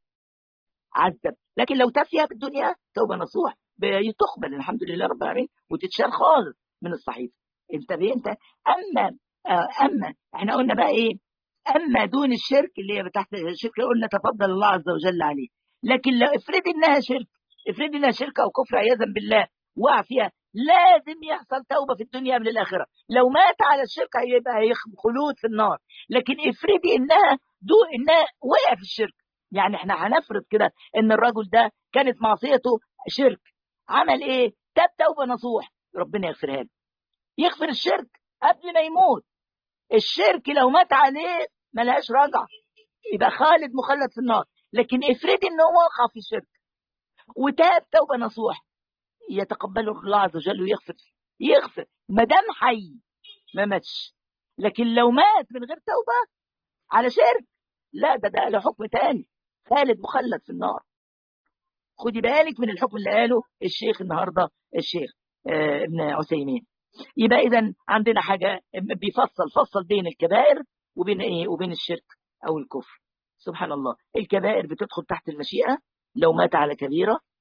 عذب لكن لو تاب فيها في الدنيا توبه نصوح تقبل الحمد لله رب العالمين وتتشال خالص من الصحيفه انتبه انت اما اما احنا قلنا بقى ايه اما دون الشرك اللي هي تحت الشرك قلنا تفضل الله عز وجل عليه لكن لو افرض انها شرك افرض انها شرك او كفر عياذا بالله وقع فيها لازم يحصل توبه في الدنيا قبل الاخره لو مات على الشرك هيبقى خلود في النار لكن افرضي انها دو انها وقع في الشرك يعني احنا هنفرض كده ان الرجل ده كانت معصيته شرك عمل ايه تاب توبه نصوح ربنا يغفرها له يغفر الشرك قبل ما يموت الشرك لو مات عليه ملهاش رجعه يبقى خالد مخلد في النار لكن افرضي ان هو وقع في الشرك وتاب توبه نصوح يتقبله الله عز وجل ويغفر يغفر ما دام حي ما ماتش لكن لو مات من غير توبه على شرك لا ده ده له حكم تاني خالد مخلد في النار خدي بالك من الحكم اللي قاله الشيخ النهارده الشيخ آه ابن عثيمين يبقى اذا عندنا حاجه بيفصل فصل بين الكبائر وبين ايه وبين الشرك او الكفر سبحان الله الكبائر بتدخل تحت المشيئه لو مات على كبيره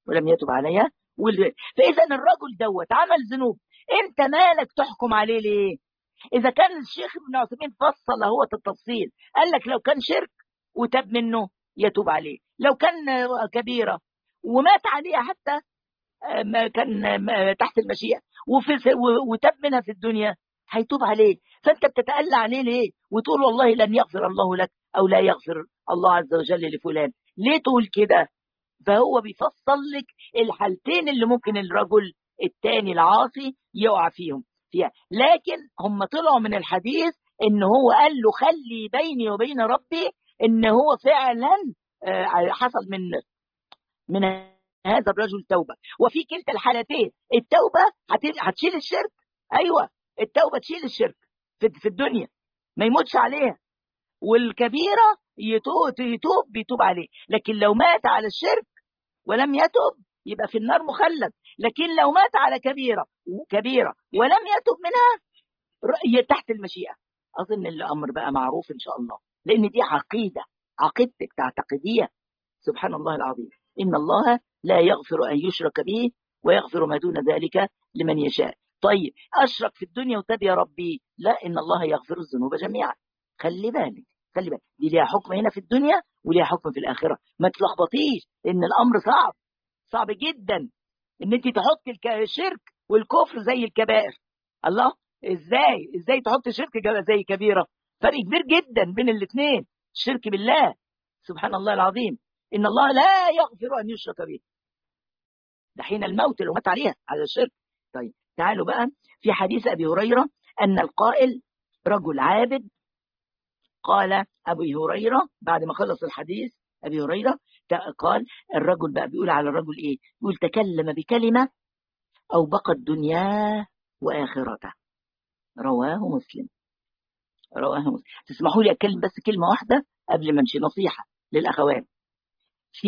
ولم يتب عليها فاذا الرجل دوت عمل ذنوب انت مالك تحكم عليه ليه اذا كان الشيخ ابن عثيمين فصل هو التفصيل قال لك لو كان شرك وتاب منه يتوب عليه لو كان كبيره ومات عليها حتى ما كان تحت المشيئه وفي وتاب منها في الدنيا هيتوب عليه فانت بتتألى عليه ليه وتقول والله لن يغفر الله لك او لا يغفر الله عز وجل لفلان ليه تقول كده فهو بيفصل لك الحالتين اللي ممكن الرجل التاني العاصي يقع فيهم فيها لكن هم طلعوا من الحديث ان هو قال له خلي بيني وبين ربي ان هو فعلا حصل من من هذا الرجل توبه وفي كلتا الحالتين التوبه هتشيل الشرك ايوه التوبه تشيل الشرك في الدنيا ما يموتش عليها والكبيره يتوب يتوب بيتوب عليه لكن لو مات على الشرك ولم يتوب يبقى في النار مخلد لكن لو مات على كبيره كبيره ولم يتوب منها تحت المشيئه اظن الامر بقى معروف ان شاء الله لان دي عقيده عقيدتك تعتقديه سبحان الله العظيم ان الله لا يغفر ان يشرك به ويغفر ما دون ذلك لمن يشاء طيب اشرك في الدنيا وتاب يا ربي لا ان الله يغفر الذنوب جميعا خلي بالك خلي بالك دي ليها حكم هنا في الدنيا وليها حكم في الاخره ما تلخبطيش لان الامر صعب صعب جدا ان انت تحط الشرك والكفر زي الكبائر الله ازاي ازاي تحط شرك زي كبيره فرق كبير جدا بين الاثنين الشرك بالله سبحان الله العظيم ان الله لا يغفر ان يشرك به ده حين الموت لو مات عليها على الشرك طيب تعالوا بقى في حديث ابي هريره ان القائل رجل عابد قال ابي هريره بعد ما خلص الحديث ابي هريره قال الرجل بقى بيقول على الرجل ايه يقول تكلم بكلمه او بقت دنياه واخرته رواه مسلم رواه مسلم تسمحوا لي اتكلم بس كلمه واحده قبل ما امشي نصيحه للاخوات في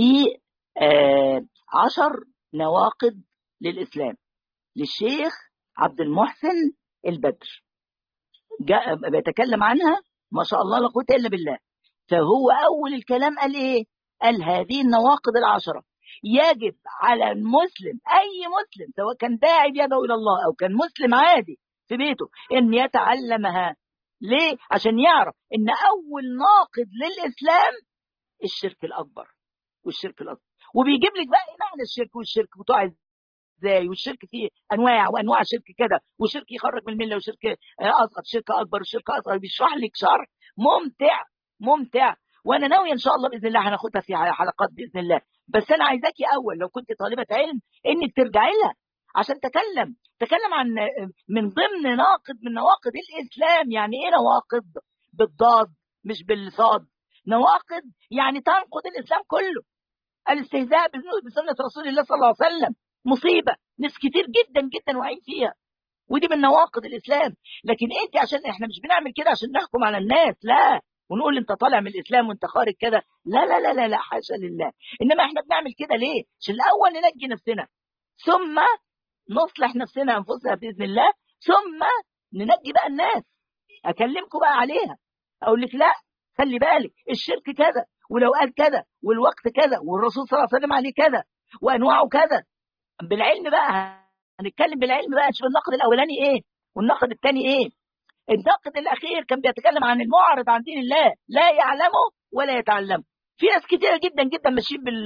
آه عشر نواقض للاسلام للشيخ عبد المحسن البدر جاء بيتكلم عنها ما شاء الله لا قوه الا بالله فهو اول الكلام قال ايه قال هذه النواقض العشره يجب على المسلم اي مسلم سواء كان داعي بيدعو الى الله او كان مسلم عادي في بيته ان يتعلمها ليه عشان يعرف ان اول ناقض للاسلام الشرك الاكبر والشرك الاكبر وبيجيب لك بقى ايه معنى الشرك والشرك بتوع ازاي والشرك فيه انواع وانواع شرك كده وشرك يخرج من المله وشرك اصغر شرك اكبر وشرك اصغر بيشرح لك شرح ممتع ممتع وانا ناوي ان شاء الله باذن الله هناخدها في حلقات باذن الله بس انا عايزاكي اول لو كنت طالبه علم انك ترجعي لها عشان تكلم تكلم عن من ضمن ناقض من نواقض الاسلام يعني ايه نواقض بالضاد مش بالصاد نواقض يعني تنقض الاسلام كله الاستهزاء بسنه رسول الله صلى الله عليه وسلم مصيبه ناس كتير جدا جدا واعيين فيها ودي من نواقض الاسلام لكن انت عشان احنا مش بنعمل كده عشان نحكم على الناس لا ونقول انت طالع من الاسلام وانت خارج كده لا لا لا لا لا حاشا لله انما احنا بنعمل كده ليه عشان الاول ننجي نفسنا ثم نصلح نفسنا انفسنا باذن الله ثم ننجي بقى الناس اكلمكم بقى عليها اقول لك لا خلي بالك الشرك كذا ولو قال كذا والوقت كذا والرسول صلى الله عليه وسلم عليه كذا وانواعه كذا بالعلم بقى هنتكلم بالعلم بقى نشوف النقد الاولاني ايه والنقد الثاني ايه النقد الاخير كان بيتكلم عن المعرض عن دين الله لا يعلمه ولا يتعلمه في ناس كتيره جدا جدا ماشيين بال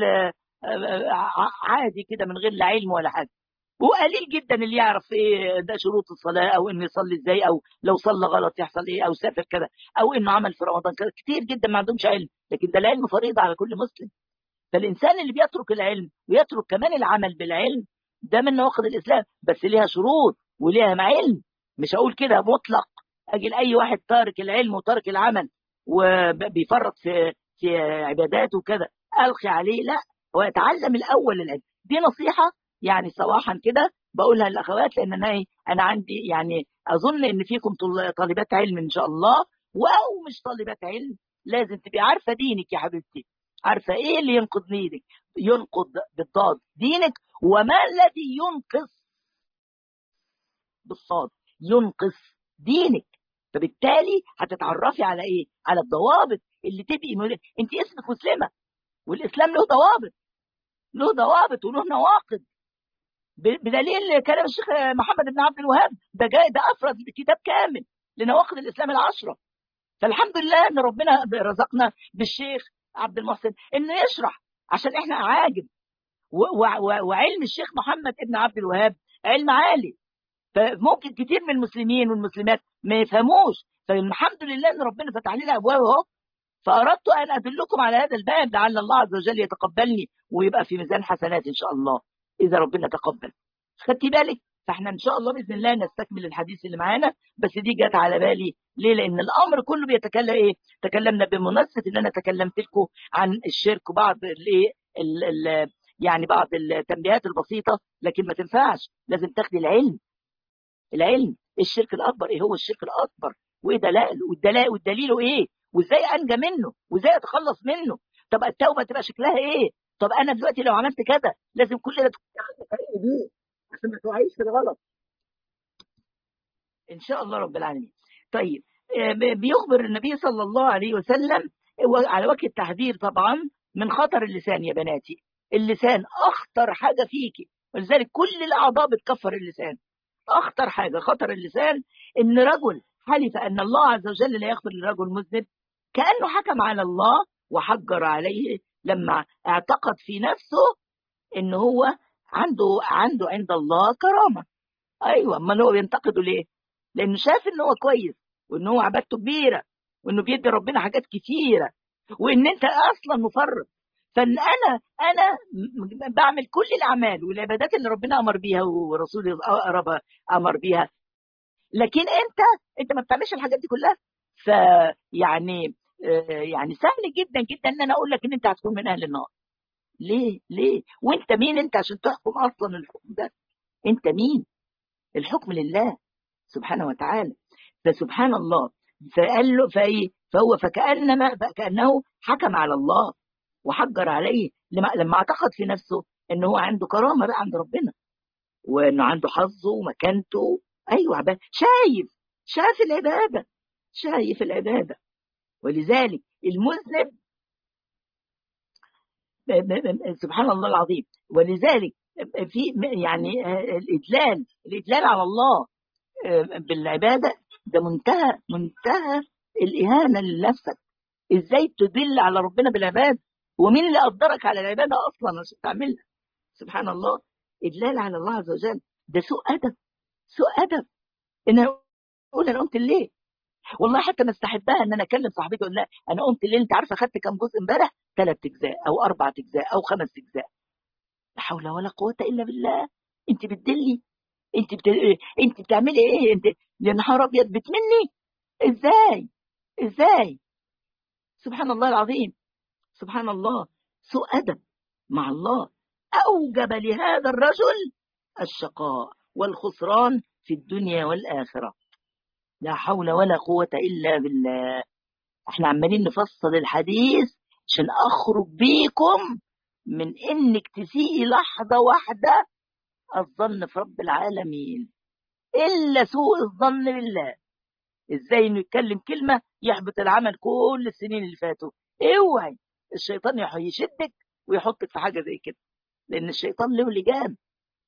عادي كده من غير لا علم ولا حاجه وقليل جدا اللي يعرف ايه ده شروط الصلاه او انه يصلي ازاي او لو صلى غلط يحصل ايه او سافر كذا او انه عمل في رمضان كذا كتير جدا ما عندهمش علم لكن ده العلم فريضه على كل مسلم فالانسان اللي بيترك العلم ويترك كمان العمل بالعلم ده من نواقض الاسلام بس ليها شروط وليها علم مش هقول كده مطلق اجي لاي واحد تارك العلم وتارك العمل وبيفرط في في عباداته وكذا القي عليه لا هو يتعلم الاول العلم دي نصيحه يعني صراحه كده بقولها للاخوات لان انا انا عندي يعني اظن ان فيكم طالبات علم ان شاء الله او مش طالبات علم لازم تبقي عارفه دينك يا حبيبتي عارفه ايه اللي ينقض دينك ينقض بالضاد دينك وما الذي ينقص بالصاد ينقص دينك فبالتالي هتتعرفي على ايه على الضوابط اللي تبقي انت اسمك مسلمه والاسلام له ضوابط له ضوابط وله نواقض بدليل كلام الشيخ محمد بن عبد الوهاب ده جاي ده افرد كتاب كامل لنواقض الاسلام العشره فالحمد لله ان ربنا رزقنا بالشيخ عبد المحسن انه يشرح عشان احنا عاجب وعلم الشيخ محمد بن عبد الوهاب علم عالي فممكن كتير من المسلمين والمسلمات ما يفهموش فالحمد لله ان ربنا فتح لنا ابواب اهو فاردت ان ادلكم على هذا الباب لعل الله عز وجل يتقبلني ويبقى في ميزان حسنات ان شاء الله اذا ربنا تقبل خدتي بالك فاحنا ان شاء الله باذن الله نستكمل الحديث اللي معانا بس دي جت على بالي ليه لان الامر كله بيتكلم ايه تكلمنا بمناسبه ان انا تكلمت لكم عن الشرك وبعض الايه يعني بعض التنبيهات البسيطه لكن ما تنفعش لازم تاخدي العلم العلم الشرك الاكبر ايه هو الشرك الاكبر وايه دلائل والدلائل والدليل ايه وازاي انجى منه وازاي اتخلص منه طب التوبه تبقى شكلها ايه طب انا دلوقتي لو عملت كذا لازم كل ده تفكري بيه عشان ما توعيش في الغلط ان شاء الله رب العالمين طيب بيخبر النبي صلى الله عليه وسلم على وجه التحذير طبعا من خطر اللسان يا بناتي اللسان اخطر حاجه فيكي ولذلك كل الاعضاء بتكفر اللسان اخطر حاجه خطر اللسان ان رجل حلف ان الله عز وجل لا يغفر لرجل مذنب كانه حكم على الله وحجر عليه لما اعتقد في نفسه ان هو عنده عنده عند الله كرامه ايوه امال هو بينتقده ليه؟ لانه شاف ان هو كويس وان هو عبادته كبيره وانه بيدي ربنا حاجات كتيره وان انت اصلا مفرط فان انا انا بعمل كل الاعمال والعبادات اللي ربنا امر بيها ورسوله امر بيها لكن انت انت ما بتعملش الحاجات دي كلها فيعني يعني سهل جدا جدا ان انا اقول لك ان انت هتكون من اهل النار ليه ليه وانت مين انت عشان تحكم اصلا الحكم ده انت مين الحكم لله سبحانه وتعالى فسبحان الله فقال له فايه فهو فكانما فكانه حكم على الله وحجر عليه لما, لما اعتقد في نفسه ان هو عنده كرامه بقى عند ربنا وانه عنده حظه ومكانته ايوه عبادة. شايف شايف العباده شايف العباده ولذلك المذنب سبحان الله العظيم ولذلك في يعني الادلال الادلال على الله بالعباده ده منتهى منتهى الاهانه لنفسك ازاي تدل على ربنا بالعباده ومين اللي قدرك على العباده اصلا عشان تعملها سبحان الله ادلال على الله عز وجل ده سوء ادب سوء ادب ان اقول انا قمت الليل والله حتى مستحبها ان انا اكلم صاحبتي اقول لها انا قمت الليل انت عارفه خدت كام جزء امبارح ثلاث اجزاء او اربع اجزاء او خمس اجزاء لا حول ولا قوه الا بالله انت بتدلي انت بت... انت بتعملي ايه انت يا نهار ابيض بتمني ازاي ازاي سبحان الله العظيم سبحان الله سوء ادب مع الله اوجب لهذا الرجل الشقاء والخسران في الدنيا والاخره لا حول ولا قوه الا بالله احنا عمالين نفصل الحديث عشان اخرج بيكم من انك تسيئي لحظه واحده الظن في رب العالمين الا سوء الظن بالله ازاي انه يتكلم كلمه يحبط العمل كل السنين اللي فاتوا اوعي الشيطان يشدك ويحطك في حاجه زي كده لان الشيطان له لجام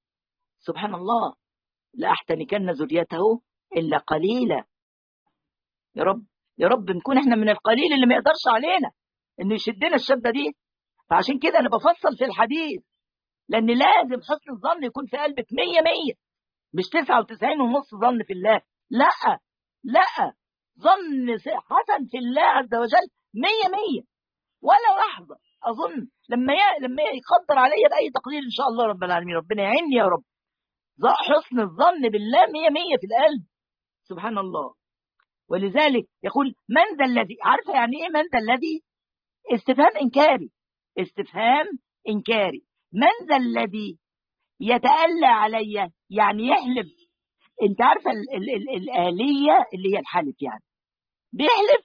سبحان الله لا احتنكن ذريته الا قليلا يا رب يا رب نكون احنا من القليل اللي ما يقدرش علينا انه يشدنا الشده دي فعشان كده انا بفصل في الحديث لان لازم حسن الظن يكون في قلبك 100 100 مش 99 ونص ظن في الله لا لا ظن حسن في الله عز وجل 100 100 ولا لحظه اظن لما ي... لما يقدر عليا باي تقدير ان شاء الله رب العالمين ربنا يعيني يا رب حسن الظن بالله 100 100 في القلب سبحان الله ولذلك يقول من ذا الذي عارفه يعني ايه من ذا الذي استفهام انكاري استفهام انكاري من ذا الذي يتألى علي يعني يحلف انت عارفه ال ال ال الآلية اللي هي الحلف يعني بيحلف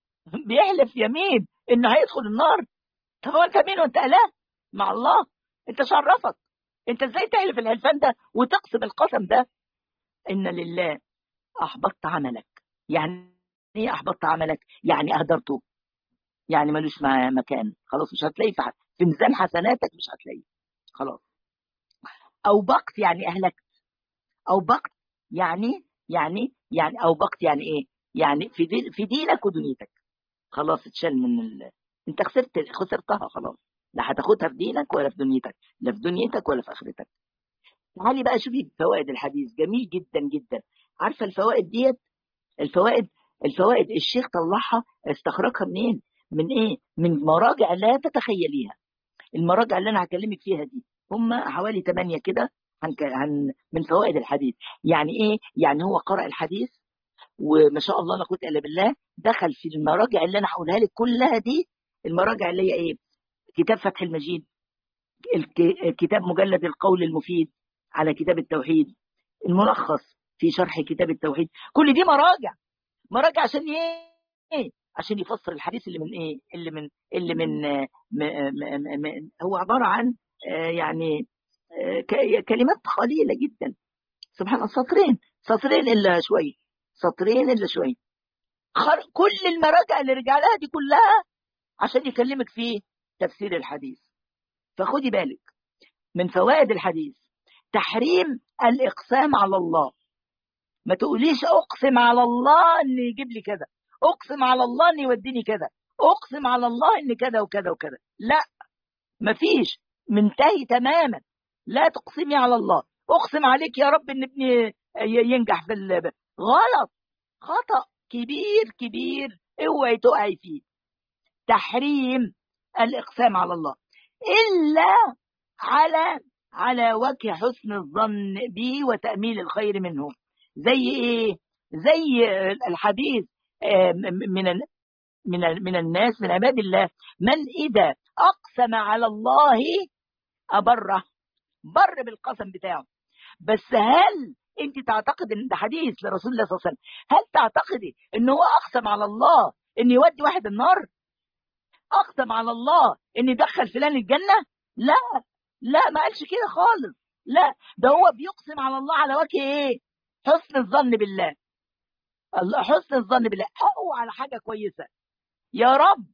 بيحلف يمين انه هيدخل النار طب هو انت مين وانت اله مع الله انت شرفك انت ازاي تحلف الحلفان ده وتقسم القسم ده ان لله احبطت عملك يعني ايه احبطت عملك يعني اهدرته يعني ملوش مكان خلاص مش هتلاقيه في ميزان حسناتك مش هتلاقيه خلاص او بقت يعني اهلكت او بقت يعني يعني يعني او بقت يعني ايه يعني في دين في دينك ودنيتك خلاص اتشال من ال... انت خسرت خسرتها خلاص لا هتاخدها في دينك ولا في دنيتك لا في دنيتك ولا في اخرتك تعالي بقى شوفي فوائد الحديث جميل جدا جدا عارفه الفوائد ديت الفوائد الفوائد الشيخ طلعها استخرجها منين من ايه من مراجع لا تتخيليها المراجع اللي انا هكلمك فيها دي هم حوالي ثمانية كده عن عن من فوائد الحديث يعني ايه يعني هو قرأ الحديث وما شاء الله لا قوه الا بالله دخل في المراجع اللي انا هقولها لك كلها دي المراجع اللي هي ايه كتاب فتح المجيد كتاب مجلد القول المفيد على كتاب التوحيد الملخص في شرح كتاب التوحيد كل دي مراجع مراجع عشان ايه عشان يفسر الحديث اللي من ايه اللي من اللي من م م م هو عباره عن يعني كلمات قليله جدا سبحان الله سطرين سطرين الا شويه سطرين الا شويه كل المراجع اللي رجع لها دي كلها عشان يكلمك في تفسير الحديث فخدي بالك من فوائد الحديث تحريم الاقسام على الله ما تقوليش اقسم على الله ان يجيب لي كذا اقسم على الله ان يوديني كذا اقسم على الله ان كذا وكذا وكذا لا مفيش منتهي تماما لا تقسمي على الله اقسم عليك يا رب ان ابني ينجح في اللعبة غلط خطأ كبير كبير اوعي تقعي فيه تحريم الاقسام على الله الا على على وجه حسن الظن به وتأميل الخير منه زي ايه زي الحديث من من من الناس من عباد الله من اذا اقسم على الله ابره بر بالقسم بتاعه بس هل انت تعتقد ان ده حديث لرسول الله صلى الله عليه وسلم هل تعتقدي ان هو اقسم على الله ان يودي واحد النار اقسم على الله ان يدخل فلان الجنه لا لا ما قالش كده خالص لا ده هو بيقسم على الله على وجه ايه حسن الظن بالله حسن الظن بالله او على حاجه كويسه يا رب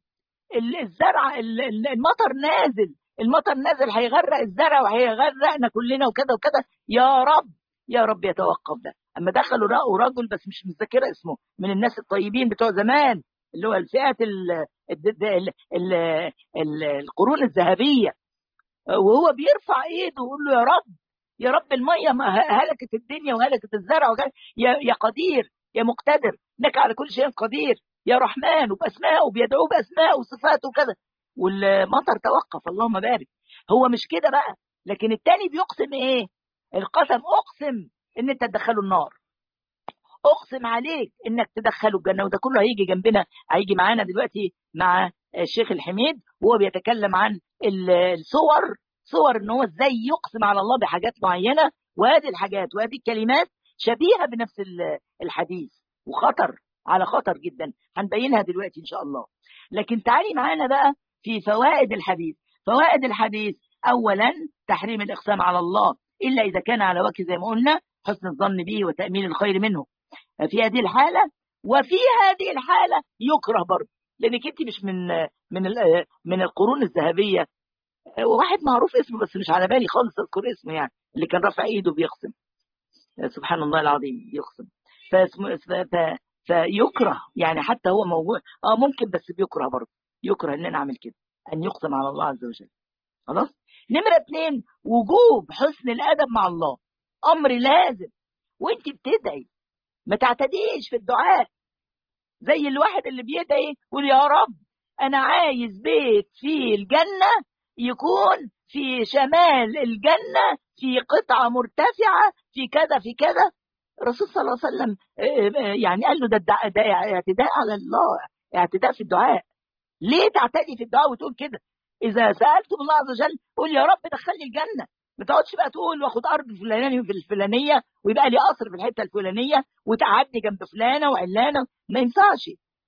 الزرع المطر نازل المطر نازل هيغرق الزرع وهيغرقنا كلنا وكذا وكذا يا رب يا رب يتوقف ده اما دخلوا لقوا رجل بس مش متذكره اسمه من الناس الطيبين بتوع زمان اللي هو الفئات ال ال ال ال ال القرون الذهبيه وهو بيرفع ايده ويقول له يا رب يا رب الميه هلكت الدنيا وهلكت الزرع يا يا قدير يا مقتدر انك على كل شيء قدير يا رحمن وباسمائه وبيدعوه باسمائه وصفاته وكذا والمطر توقف اللهم بارك هو مش كده بقى لكن التاني بيقسم ايه القسم اقسم ان انت تدخله النار اقسم عليك انك تدخله الجنه وده كله هيجي جنبنا هيجي معانا دلوقتي مع الشيخ الحميد وهو بيتكلم عن الصور صور ان هو ازاي يقسم على الله بحاجات معينه وهذه الحاجات وهذه الكلمات شبيهه بنفس الحديث وخطر على خطر جدا هنبينها دلوقتي ان شاء الله لكن تعالي معانا بقى في فوائد الحديث فوائد الحديث اولا تحريم الاقسام على الله الا اذا كان على وجه زي ما قلنا حسن الظن به وتامين الخير منه في هذه الحاله وفي هذه الحاله يكره برضه لانك انت مش من من من القرون الذهبيه واحد معروف اسمه بس مش على بالي خالص اذكر اسمه يعني اللي كان رافع ايده بيقسم سبحان الله العظيم يقسم فاسمه ف... فيكره يعني حتى هو موجود اه ممكن بس بيكره برضه يكره ان انا اعمل كده ان يقسم على الله عز وجل خلاص نمرة اتنين وجوب حسن الادب مع الله امر لازم وانت بتدعي ما تعتديش في الدعاء زي الواحد اللي بيدعي يقول يا رب انا عايز بيت في الجنه يكون في شمال الجنه في قطعه مرتفعه في كذا في كذا الرسول صلى الله عليه وسلم يعني قال له ده, ده اعتداء على الله اعتداء في الدعاء ليه تعتدي في الدعاء وتقول كده اذا سالتم الله عز وجل قول يا رب دخلني الجنه ما تقعدش بقى تقول واخد ارض فلانيه في الفلانيه ويبقى لي قصر في الحته الفلانيه وتقعدني جنب فلانه وعلانه ما ينفعش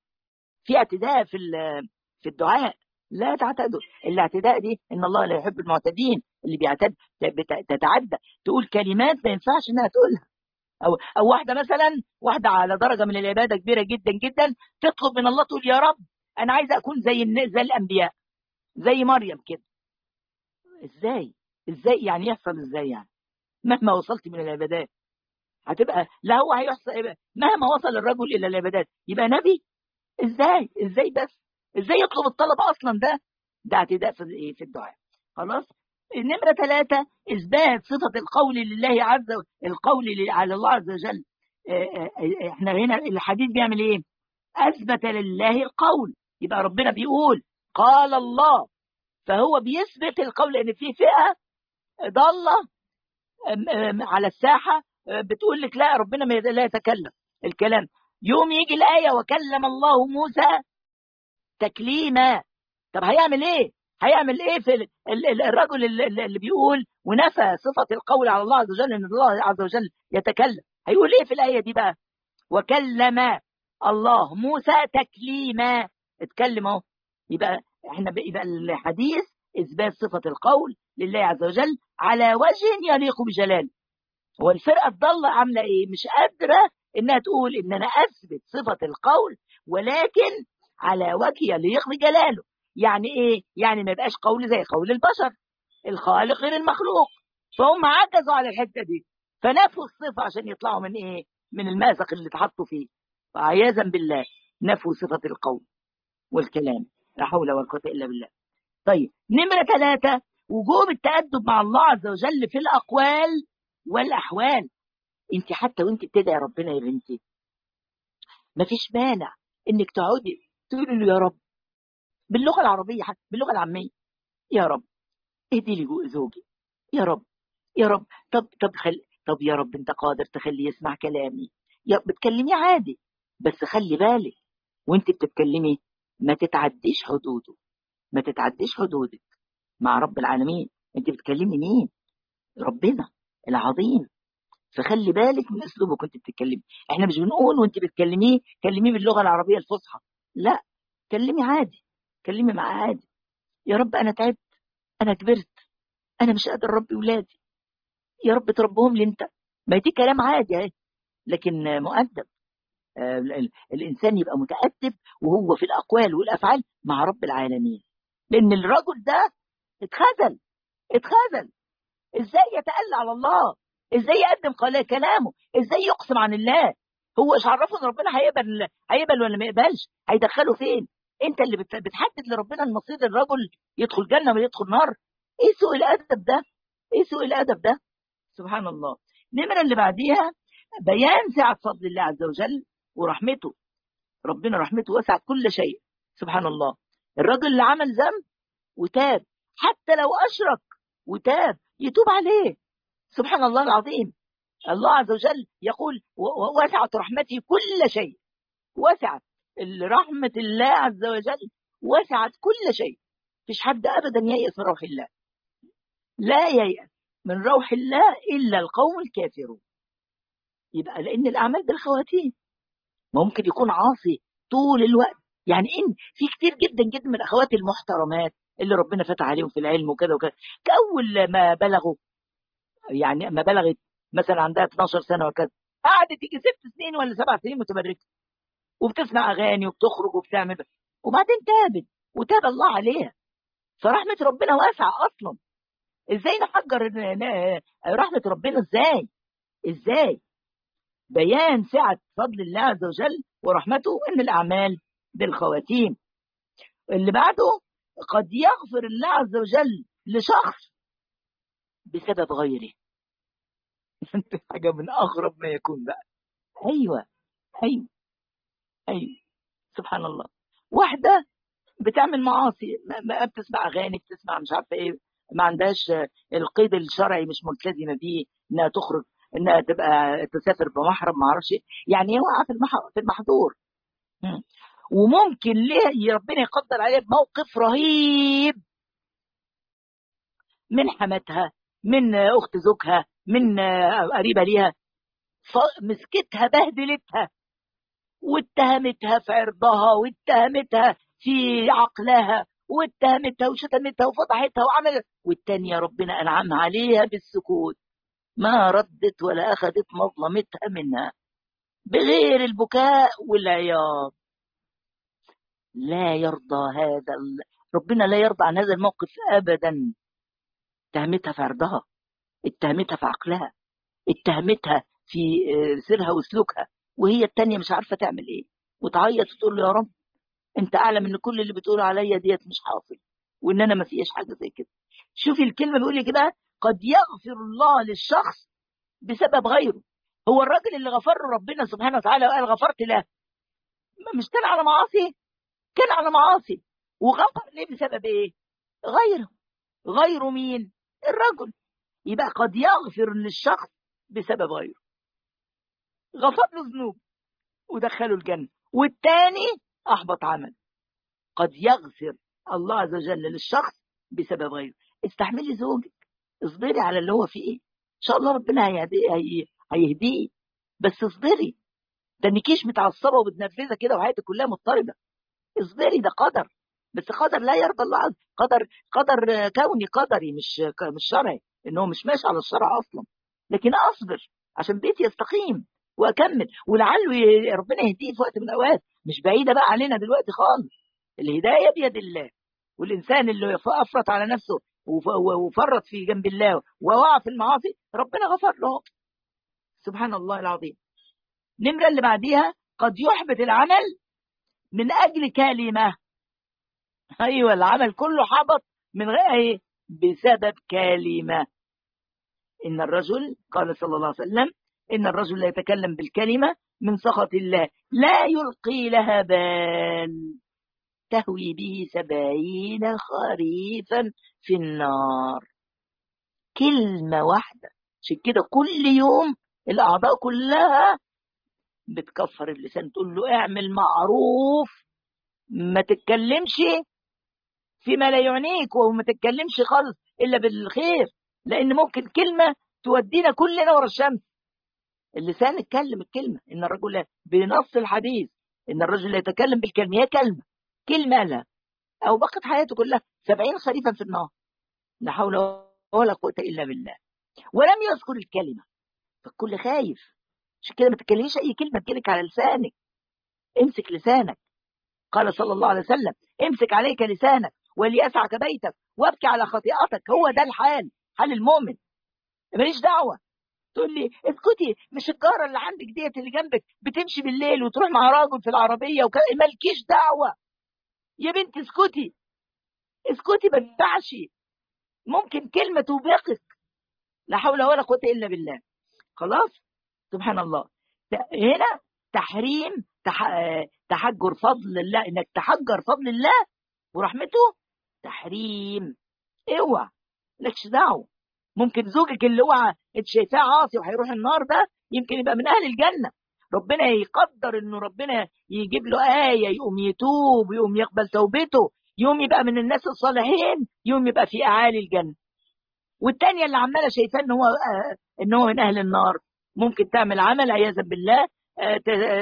في اعتداء في في الدعاء لا تعتدوا الاعتداء دي ان الله لا يحب المعتدين اللي بيعتد تتعدى تقول كلمات ما ينفعش انها تقولها او او واحده مثلا واحده على درجه من العباده كبيره جدا جدا تطلب من الله تقول يا رب انا عايزه اكون زي زي الانبياء زي مريم كده ازاي ازاي يعني يحصل ازاي يعني مهما وصلت من العبادات هتبقى لا هو هيحصل مهما وصل الرجل الى العبادات يبقى نبي ازاي ازاي بس ازاي يطلب الطلب اصلا ده ده اعتداء في ايه في الدعاء خلاص النمرة ثلاثة إثبات صفة القول لله عز وجل القول على الله عز وجل احنا هنا الحديث بيعمل ايه أثبت لله القول يبقى ربنا بيقول قال الله فهو بيثبت القول لأن في فئة ضالة على الساحة بتقول لك لا ربنا لا يتكلم الكلام يوم يجي الآية وكلم الله موسى تكليما طب هيعمل ايه هيعمل ايه في الرجل اللي بيقول ونفى صفة القول على الله عز وجل ان الله عز وجل يتكلم هيقول ايه في الآية دي بقى وكلم الله موسى تكليما اتكلم اهو يبقى احنا يبقى الحديث اثبات صفة القول لله عز وجل على وجه يليق بجلاله هو الفرقة الضالة عاملة ايه مش قادرة انها تقول ان انا اثبت صفة القول ولكن على وجه يليق بجلاله يعني ايه يعني ما يبقاش قول زي قول البشر الخالق غير المخلوق فهم عجزوا على الحته دي فنفوا الصفه عشان يطلعوا من ايه من المازق اللي اتحطوا فيه فعياذا بالله نفوا صفه القول والكلام لا حول ولا قوه الا بالله طيب نمره ثلاثه وجوب التأدب مع الله عز وجل في الأقوال والأحوال انت حتى وانت بتدعي ربنا يا بنتي مفيش مانع انك تقعدي تقولي له يا رب باللغه العربيه حتى باللغه العاميه يا رب اهدي لي زوجي يا رب يا رب طب طب خل... طب يا رب انت قادر تخليه يسمع كلامي يا بتكلمي عادي بس خلي بالك وانت بتتكلمي ما تتعديش حدوده ما تتعديش حدودك مع رب العالمين انت بتكلمي مين ربنا العظيم فخلي بالك من اسلوبك وانت بتتكلمي احنا مش بنقول وانت بتكلميه كلميه باللغه العربيه الفصحى لا كلمي عادي كلمي معاه عادي يا رب انا تعبت انا كبرت انا مش قادر اربي ولادي يا رب تربهم لي انت ما دي كلام عادي اهي لكن مؤدب آه الانسان يبقى متادب وهو في الاقوال والافعال مع رب العالمين لان الرجل ده اتخذل اتخذل ازاي يتألى على الله ازاي يقدم كلامه ازاي يقسم عن الله هو مش عرفه ان ربنا هيقبل هيقبل ولا ما يقبلش هيدخله فين انت اللي بتحدد لربنا المصير الرجل يدخل جنه ولا يدخل نار ايه سوء الادب ده ايه سوء الادب ده سبحان الله النمرة اللي بعديها بيان سعة فضل الله عز وجل ورحمته ربنا رحمته وسعت كل شيء سبحان الله الرجل اللي عمل ذنب وتاب حتى لو أشرك وتاب يتوب عليه سبحان الله العظيم الله عز وجل يقول وسعت رحمتي كل شيء وسعت رحمة الله عز وجل وسعت كل شيء فيش حد أبدا ييأس من روح الله لا ييأس من روح الله إلا القوم الكافرون يبقى لأن الأعمال بالخواتيم ممكن يكون عاصي طول الوقت يعني إن في كتير جدا جدا من الأخوات المحترمات اللي ربنا فتح عليهم في العلم وكذا وكذا كأول ما بلغوا يعني ما بلغت مثلا عندها 12 سنة وكذا قعدت تيجي ست سنين ولا سبع سنين متبركة وبتسمع أغاني وبتخرج وبتعمل وبعدين تابت وتاب الله عليها فرحمة ربنا واسعة أصلا ازاي نحجر رحمة ربنا ازاي ازاي بيان سعة فضل الله عز وجل ورحمته ان الاعمال بالخواتيم اللي بعده قد يغفر الله عز وجل لشخص بسبب غيره حاجة من أغرب ما يكون بقى أيوة أيوة أيوة سبحان الله واحدة بتعمل معاصي ما بتسمع أغاني بتسمع مش عارفة إيه ما عندهاش القيد الشرعي مش ملتزمة بيه إنها تخرج إنها تبقى تسافر بمحرم ما أعرفش يعني هي واقعة في المحظور وممكن ليه ربنا يقدر عليها بموقف رهيب من حماتها من اخت زوجها من قريبه ليها مسكتها بهدلتها واتهمتها في عرضها واتهمتها في عقلها واتهمتها وشتمتها وفضحتها وعملت والتانية ربنا أنعم عليها بالسكوت ما ردت ولا أخذت مظلمتها منها بغير البكاء والعياط لا يرضى هذا ربنا لا يرضى عن هذا الموقف أبدا اتهمتها في عرضها اتهمتها في عقلها اتهمتها في سيرها وسلوكها وهي التانية مش عارفة تعمل ايه وتعيط وتقول له يا رب انت اعلم ان كل اللي بتقول عليا ديت مش حاصل وان انا ما فيش حاجة زي كده شوفي الكلمة بيقول لك بقى قد يغفر الله للشخص بسبب غيره هو الراجل اللي غفر له ربنا سبحانه وتعالى وقال غفرت له مش كان على معاصي كان على معاصي وغفر ليه بسبب ايه غيره غيره مين الرجل يبقى قد يغفر للشخص بسبب غيره غفر له ذنوب ودخله الجنة والتاني أحبط عمل قد يغفر الله عز وجل للشخص بسبب غيره استحملي زوجك اصبري على اللي هو فيه ان شاء الله ربنا هيهديه هي... هيهديه بس اصبري ده انكيش متعصبه ومتنرفزه كده وحياتك كلها مضطربه اصبري ده قدر بس قدر لا يرضى الله عز قدر قدر كوني قدري مش مش شرعي ان هو مش ماشي على الشرع اصلا لكن اصبر عشان بيتي يستقيم واكمل ولعله ربنا يهديه في وقت من الاوقات مش بعيده بقى علينا دلوقتي خالص الهدايه بيد الله والانسان اللي افرط على نفسه وفرط في جنب الله ووقع في المعاصي ربنا غفر له سبحان الله العظيم النمره اللي بعديها قد يحبط العمل من اجل كلمه ايوه العمل كله حبط من غير ايه بسبب كلمه ان الرجل قال صلى الله عليه وسلم ان الرجل لا يتكلم بالكلمه من سخط الله لا يلقي لها بال تهوي به سبعين خريفا في النار كلمة واحدة عشان كده كل يوم الأعضاء كلها بتكفر اللسان تقول له اعمل معروف ما تتكلمش فيما لا يعنيك وما تتكلمش خالص إلا بالخير لأن ممكن كلمة تودينا كلنا ورا الشمس اللسان اتكلم الكلمة إن الرجل بنص الحديث إن الرجل يتكلم بالكلمة هي كلمة كلمة لا أو بقت حياته كلها سبعين خريفا في النار لا حول ولا قوة إلا بالله ولم يذكر الكلمة فالكل خايف عشان كده ما تتكلميش أي كلمة تجيلك على لسانك امسك لسانك قال صلى الله عليه وسلم امسك عليك لسانك وليسعك بيتك وابكي على خطيئتك هو ده الحال حال المؤمن ماليش دعوة تقول لي اسكتي مش الجاره اللي عندك ديت اللي جنبك بتمشي بالليل وتروح مع راجل في العربيه وكده مالكيش دعوه يا بنت اسكتي اسكتي ما ينفعش ممكن كلمة توبقك لا حول ولا قوة إلا بالله خلاص سبحان الله هنا تحريم تح... تحجر فضل الله انك تحجر فضل الله ورحمته تحريم اوعى لكش دعوه ممكن زوجك اللي هو انت شايفاه عاصي وهيروح النار ده يمكن يبقى من اهل الجنه ربنا يقدر انه ربنا يجيب له آية يقوم يتوب يقوم يقبل توبته يوم يبقى من الناس الصالحين يوم يبقى في أعالي الجنة والتانية اللي عمالة شايفاه ان هو آه ان هو من أهل النار ممكن تعمل عمل عياذا بالله آه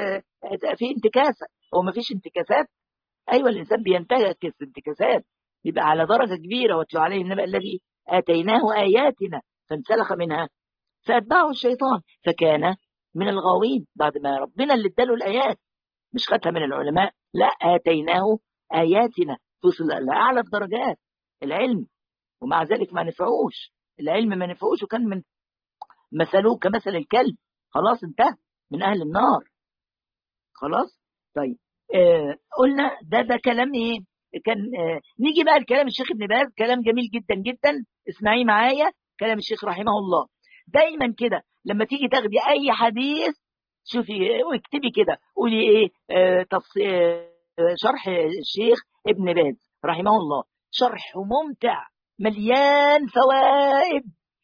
آه في انتكاسة هو ما فيش انتكاسات أيوة الإنسان بينتكس انتكاسات يبقى على درجة كبيرة واتلو عليه النبأ الذي آتيناه آياتنا فانسلخ منها فأتبعه الشيطان فكان من الغاوين بعد ما ربنا اللي اداله الايات مش خدها من العلماء لا اتيناه اياتنا توصل لاعلى الدرجات العلم ومع ذلك ما نفعوش العلم ما نفعوش وكان من مثله كمثل الكلب خلاص انتهى من اهل النار خلاص طيب آه قلنا ده ده كلام ايه كان آه نيجي بقى لكلام الشيخ ابن باز كلام جميل جدا جدا اسمعيه معايا كلام الشيخ رحمه الله دايما كده لما تيجي تاخدي اي حديث شوفي واكتبي كده قولي ايه آه تفصيل شرح الشيخ ابن باز رحمه الله شرح ممتع مليان فوائد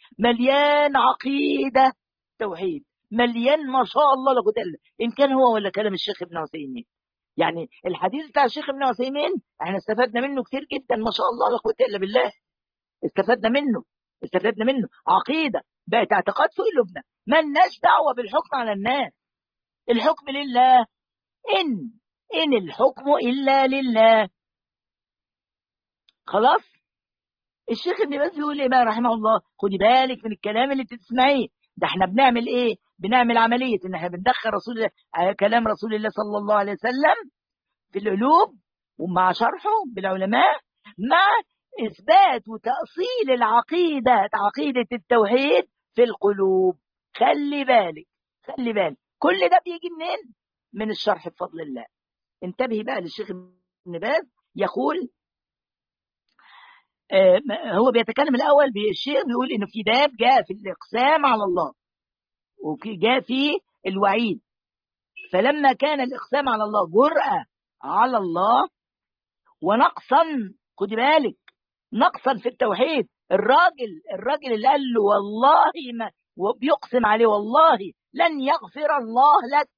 مليان عقيده توحيد مليان ما شاء الله لا قوه الا ان كان هو ولا كلام الشيخ ابن عثيمين يعني الحديث بتاع الشيخ ابن عثيمين احنا استفدنا منه كتير جدا ما شاء الله لا قوه الا بالله استفدنا منه استفدنا منه عقيده بقت اعتقاد في قلوبنا ملناش دعوه بالحكم على الناس الحكم لله ان ان الحكم الا لله خلاص الشيخ ابن باز بيقول ايه بقى رحمه الله خدي بالك من الكلام اللي بتسمعيه ده احنا بنعمل ايه بنعمل عمليه ان احنا بندخل رسول الله كلام رسول الله صلى الله عليه وسلم في القلوب ومع شرحه بالعلماء مع إثبات وتأصيل العقيدة عقيدة التوحيد في العقيدة عقيدة التوحيد في القلوب خلي بالك خلي بالك كل ده بيجي منين من الشرح بفضل الله انتبهي بقى للشيخ ابن باز يقول آه هو بيتكلم الأول بالشيخ بيقول إنه في باب جاء في الإقسام على الله وجاء فيه الوعيد فلما كان الإقسام على الله جرأة على الله ونقصا خد بالك نقصا في التوحيد الراجل الراجل اللي قال له والله ما وبيقسم عليه والله لن يغفر الله لك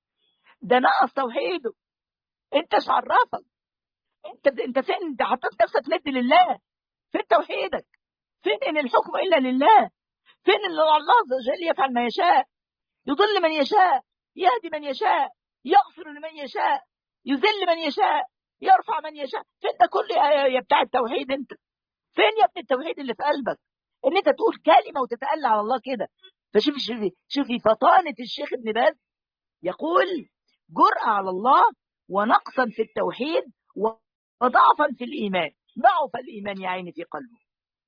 ده نقص توحيده انت ايش عرفك انت انت فين انت حطيت نفسك ند لله فين توحيدك فين ان الحكم الا لله فين ان الله عز وجل يفعل ما يشاء يضل من يشاء يهدي من يشاء يغفر لمن يشاء يذل من يشاء يرفع من يشاء فين ده كله يا بتاع التوحيد انت فين يا ابن التوحيد اللي في قلبك ان انت تقول كلمه وتتألى على الله كده فشوفي شوفي شوفي فطانه الشيخ ابن باز يقول جرأة على الله ونقصا في التوحيد وضعفا في الإيمان ضعف الإيمان يا عيني في قلبه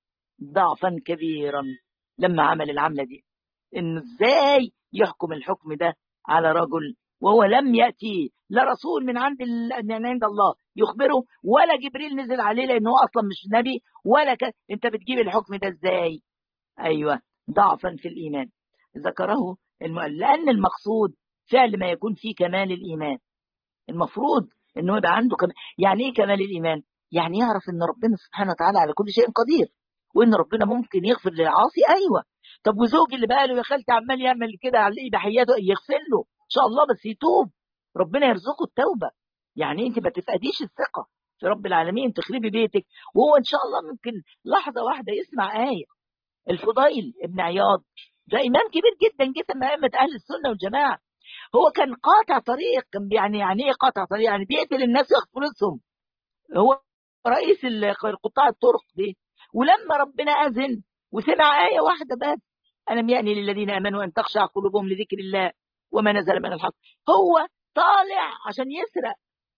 ضعفا كبيرا لما عمل العملة دي إنه إزاي يحكم الحكم ده على رجل وهو لم يأتي لا رسول من عند من عند الله يخبره ولا جبريل نزل عليه لأنه أصلا مش نبي ولا ك... أنت بتجيب الحكم ده إزاي أيوة ضعفا في الإيمان ذكره المؤلف لأن المقصود فعل ما يكون فيه كمال الإيمان المفروض انه يبقى عنده كمال يعني ايه كمال الايمان يعني يعرف ان ربنا سبحانه وتعالى على كل شيء قدير وان ربنا ممكن يغفر للعاصي ايوه طب وزوجي اللي بقى له يا خالتي عمال يعمل كده على اباحياته يغفر له ان شاء الله بس يتوب ربنا يرزقه التوبه يعني انت ما تفقديش الثقه في رب العالمين تخربي بيتك وهو ان شاء الله ممكن لحظه واحده يسمع ايه الفضيل ابن عياض ده امام كبير جدا جدا من ائمه اهل السنه والجماعه هو كان قاطع طريق كان يعني يعني ايه قاطع طريق يعني بيقتل الناس وياخد فلوسهم هو رئيس قطاع الطرق دي ولما ربنا اذن وسمع ايه واحده بس الم يعني للذين امنوا ان تخشع قلوبهم لذكر الله وما نزل من الحق هو طالع عشان يسرق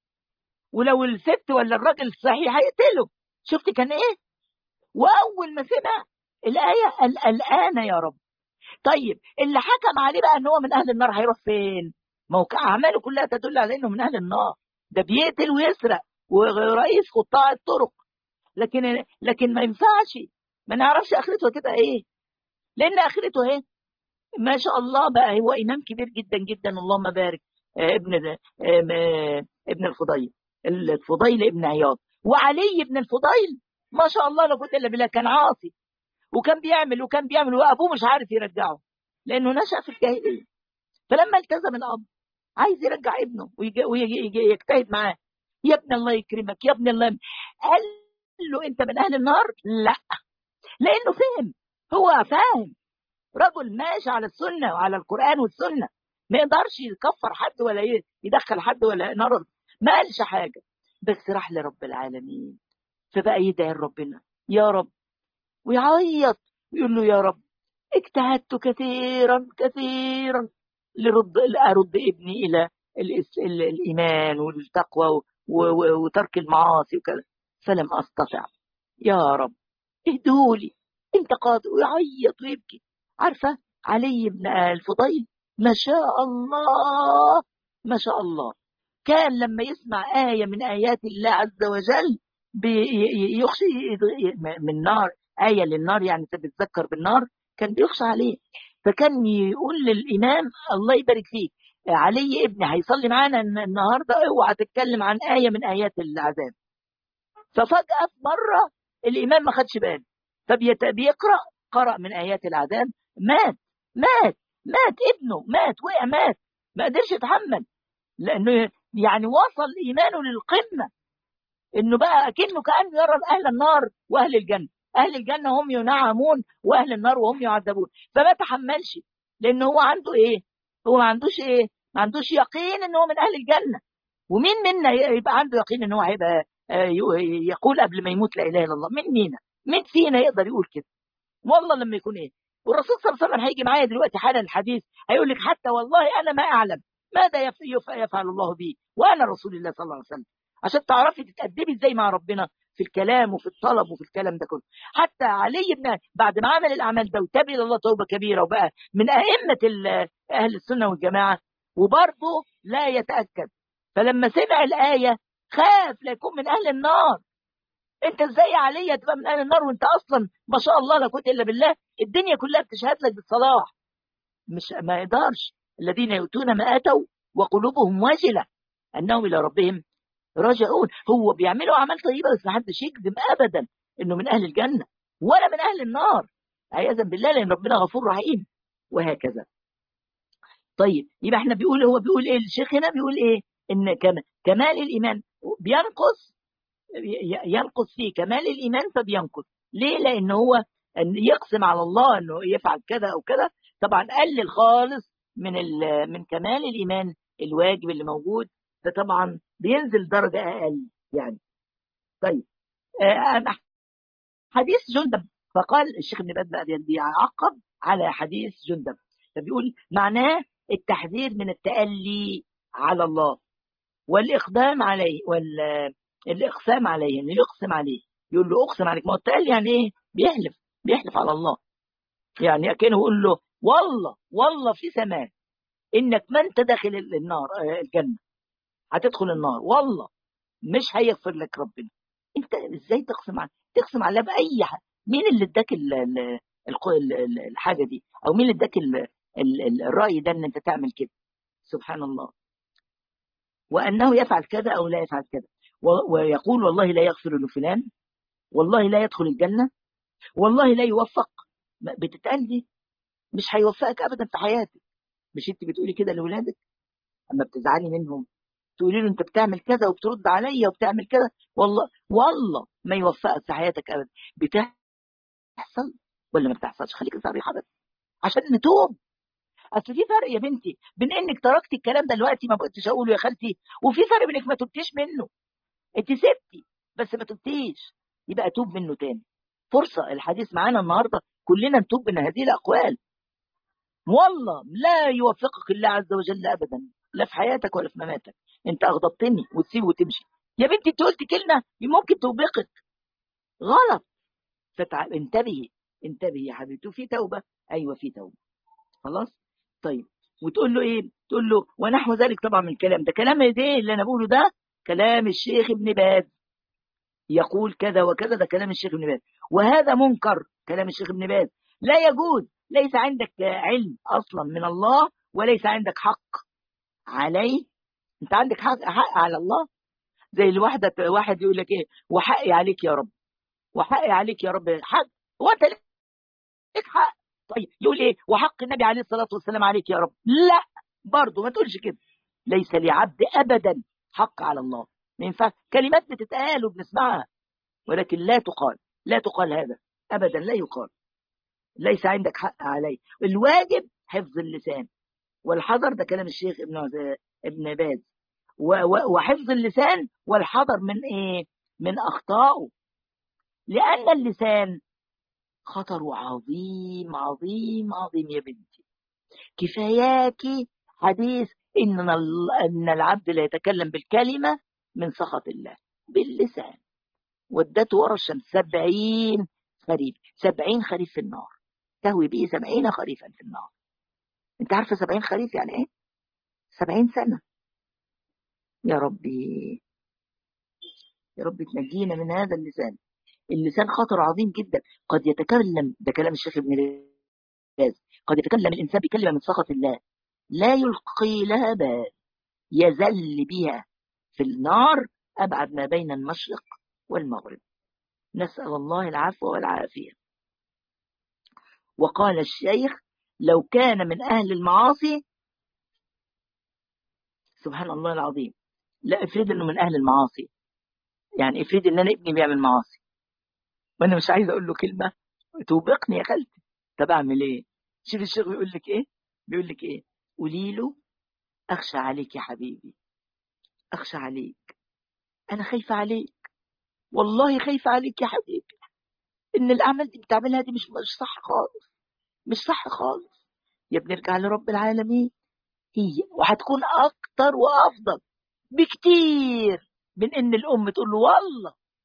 ولو الست ولا الراجل صحيح هيقتله شفت كان ايه واول ما سمع الايه الان يا رب طيب اللي حكم عليه بقى ان هو من اهل النار هيروح فين موقع اعماله كلها تدل على انه من اهل النار ده بيقتل ويسرق ورئيس قطاع الطرق لكن لكن ما ينفعش ما نعرفش اخرته هتبقى ايه لان اخرته اهي ما شاء الله بقى هو امام كبير جدا جدا اللهم بارك آه ابن آه ابن الفضيل الفضيل ابن عياض وعلي ابن الفضيل ما شاء الله لا قوه الا بالله كان عاصي وكان بيعمل وكان بيعمل وابوه مش عارف يرجعه لانه نشا في الجاهليه فلما التزم الاب عايز يرجع ابنه ويجتهد معاه يا ابن الله يكرمك يا ابن الله قال له انت من اهل النار لا لانه فهم هو فاهم رجل ماشي على السنه وعلى القران والسنه ما يقدرش يكفر حد ولا يدخل حد ولا نار ما قالش حاجه بس راح لرب العالمين فبقى يدعي لربنا يا رب ويعيط ويقول له يا رب اجتهدت كثيرا كثيرا لرد ارد ابني الى الايمان والتقوى وترك المعاصي وكذا فلم استطع يا رب اهدولي انت قادر ويعيط ويبكي عارفه علي بن الفضيل ما شاء الله ما شاء الله كان لما يسمع آية من آيات الله عز وجل يخشي من نار آية للنار يعني تتذكر بالنار كان بيخشى عليه فكان يقول للإمام الله يبارك فيك علي ابني هيصلي معانا النهارده اوعى تتكلم عن آية من آيات العذاب ففجأة في مرة الإمام ما خدش باله فبيقرأ قرأ من آيات العذاب مات مات مات ابنه مات وقع مات ما قدرش يتحمل لأنه يعني وصل إيمانه للقمة إنه بقى أكنه كأنه يرى أهل النار وأهل الجنة أهل الجنة هم ينعمون وأهل النار وهم يعذبون فما تحملش لأن هو عنده إيه هو ما عندوش إيه ما عندوش يقين إن هو من أهل الجنة ومين منا يبقى عنده يقين إن هو هيبقى يقول قبل ما يموت لا إله إلا الله مين مينا مين فينا يقدر يقول كده والله لما يكون إيه والرسول صلى الله عليه وسلم هيجي معايا دلوقتي حالا الحديث هيقول لك حتى والله أنا ما أعلم ماذا يفعل الله بي وأنا رسول الله صلى الله عليه وسلم عشان تعرفي تتأدبي ازاي مع ربنا في الكلام وفي الطلب وفي الكلام ده كله حتى علي بن بعد ما عمل الاعمال ده وتاب الى الله توبه كبيره وبقى من ائمه اهل السنه والجماعه وبرضه لا يتاكد فلما سمع الايه خاف لا يكون من اهل النار انت ازاي يا علي تبقى من اهل النار وانت اصلا ما شاء الله لا قوه الا بالله الدنيا كلها بتشهد لك بالصلاح مش ما يقدرش الذين يؤتون ما اتوا وقلوبهم وجله انهم الى ربهم راجعون هو بيعملوا اعمال طيبه بس ما حدش يكذب ابدا انه من اهل الجنه ولا من اهل النار عياذا بالله لان ربنا غفور رحيم وهكذا طيب يبقى احنا بيقول هو بيقول ايه الشيخ هنا بيقول ايه ان كمال الايمان بينقص ينقص فيه كمال الايمان فبينقص ليه لان هو أن يقسم على الله انه يفعل كذا او كذا طبعا قلل خالص من من كمال الايمان الواجب اللي موجود فطبعا بينزل درجه اقل يعني طيب حديث جندب فقال الشيخ ابن باز بقى بيعقب على حديث جندب فبيقول معناه التحذير من التألي على الله والإقدام عليه والإقسام عليه إنه يقسم عليه يقول له أقسم عليك ما هو التألي يعني إيه؟ بيحلف بيحلف على الله يعني كأنه يقول له والله والله في سماء إنك ما أنت داخل النار الجنة هتدخل النار والله مش هيغفر لك ربنا أنت إزاي تقسم عليه؟ تقسم عليه بأي حاجة مين اللي اداك الحاجة دي أو مين اللي اداك الرأي ده ان انت تعمل كده سبحان الله وأنه يفعل كذا أو لا يفعل كذا ويقول والله لا يغفر لفلان والله لا يدخل الجنة والله لا يوفق بتتقال دي مش هيوفقك أبدا في حياتك مش انت بتقولي كده لأولادك أما بتزعلي منهم تقولي له انت بتعمل كذا وبترد عليا وبتعمل كذا والله والله ما يوفقك في حياتك أبدا بتحصل ولا ما بتحصلش خليك صريحة بس عشان نتوب اصل في فرق يا بنتي بين انك تركتي الكلام ده دلوقتي ما بقتش اقوله يا خالتي وفي فرق بين انك ما تبتيش منه انت سبتي بس ما تبتيش يبقى توب منه تاني فرصه الحديث معانا النهارده كلنا نتوب من هذه الاقوال والله لا يوفقك الله عز وجل ابدا لا في حياتك ولا في مماتك انت اغضبتني وتسيب وتمشي يا بنتي انت قلت كلمه ممكن توبقك غلط فتع... انتبهي انتبهي يا حبيبتي في توبه ايوه في توبه خلاص طيب وتقول له ايه تقول له ونحو ذلك طبعا من الكلام ده كلام ايه اللي انا بقوله ده كلام الشيخ ابن باز يقول كذا وكذا ده كلام الشيخ ابن باز وهذا منكر كلام الشيخ ابن باز لا يجوز ليس عندك علم اصلا من الله وليس عندك حق عليه انت عندك حق, حق على الله زي الواحدة واحد يقول لك ايه وحقي عليك يا رب وحقي عليك يا رب حق هو انت لك حق طيب يقول ايه وحق النبي عليه الصلاه والسلام عليك يا رب لا برضه ما تقولش كده ليس لعبد ابدا حق على الله ما ينفعش كلمات بتتقال وبنسمعها ولكن لا تقال لا تقال هذا ابدا لا يقال ليس عندك حق عليه الواجب حفظ اللسان والحذر ده كلام الشيخ ابن ابن باز وحفظ اللسان والحذر من ايه من اخطائه لان اللسان خطر عظيم عظيم عظيم يا بنتي كفاياك حديث إن, أن العبد لا يتكلم بالكلمة من سخط الله باللسان ودته ورا الشمس سبعين خريف سبعين خريف في النار تهوي به سبعين خريفا في النار انت عارفة سبعين خريف يعني ايه سبعين سنة يا ربي يا رب تنجينا من هذا اللسان اللسان خطر عظيم جدا قد يتكلم ده كلام الشيخ ابن باز قد يتكلم الإنسان بكلمة من سخط الله لا يلقي لها بال يزل بها في النار أبعد ما بين المشرق والمغرب نسأل الله العفو والعافية وقال الشيخ لو كان من أهل المعاصي سبحان الله العظيم لا افرض انه من اهل المعاصي يعني افرض ان انا ابني بيعمل معاصي وانا مش عايز اقول له كلمه توبقني يا خالتي طب اعمل ايه شوف الشيخ بيقول لك ايه بيقول لك ايه قولي له اخشى عليك يا حبيبي اخشى عليك انا خايفه عليك والله خايفه عليك يا حبيبي ان الاعمال دي بتعملها دي مش مش صح خالص مش صح خالص يا بنرجع لرب العالمين هي وهتكون اكتر وافضل بكتير من ان الام تقول له والله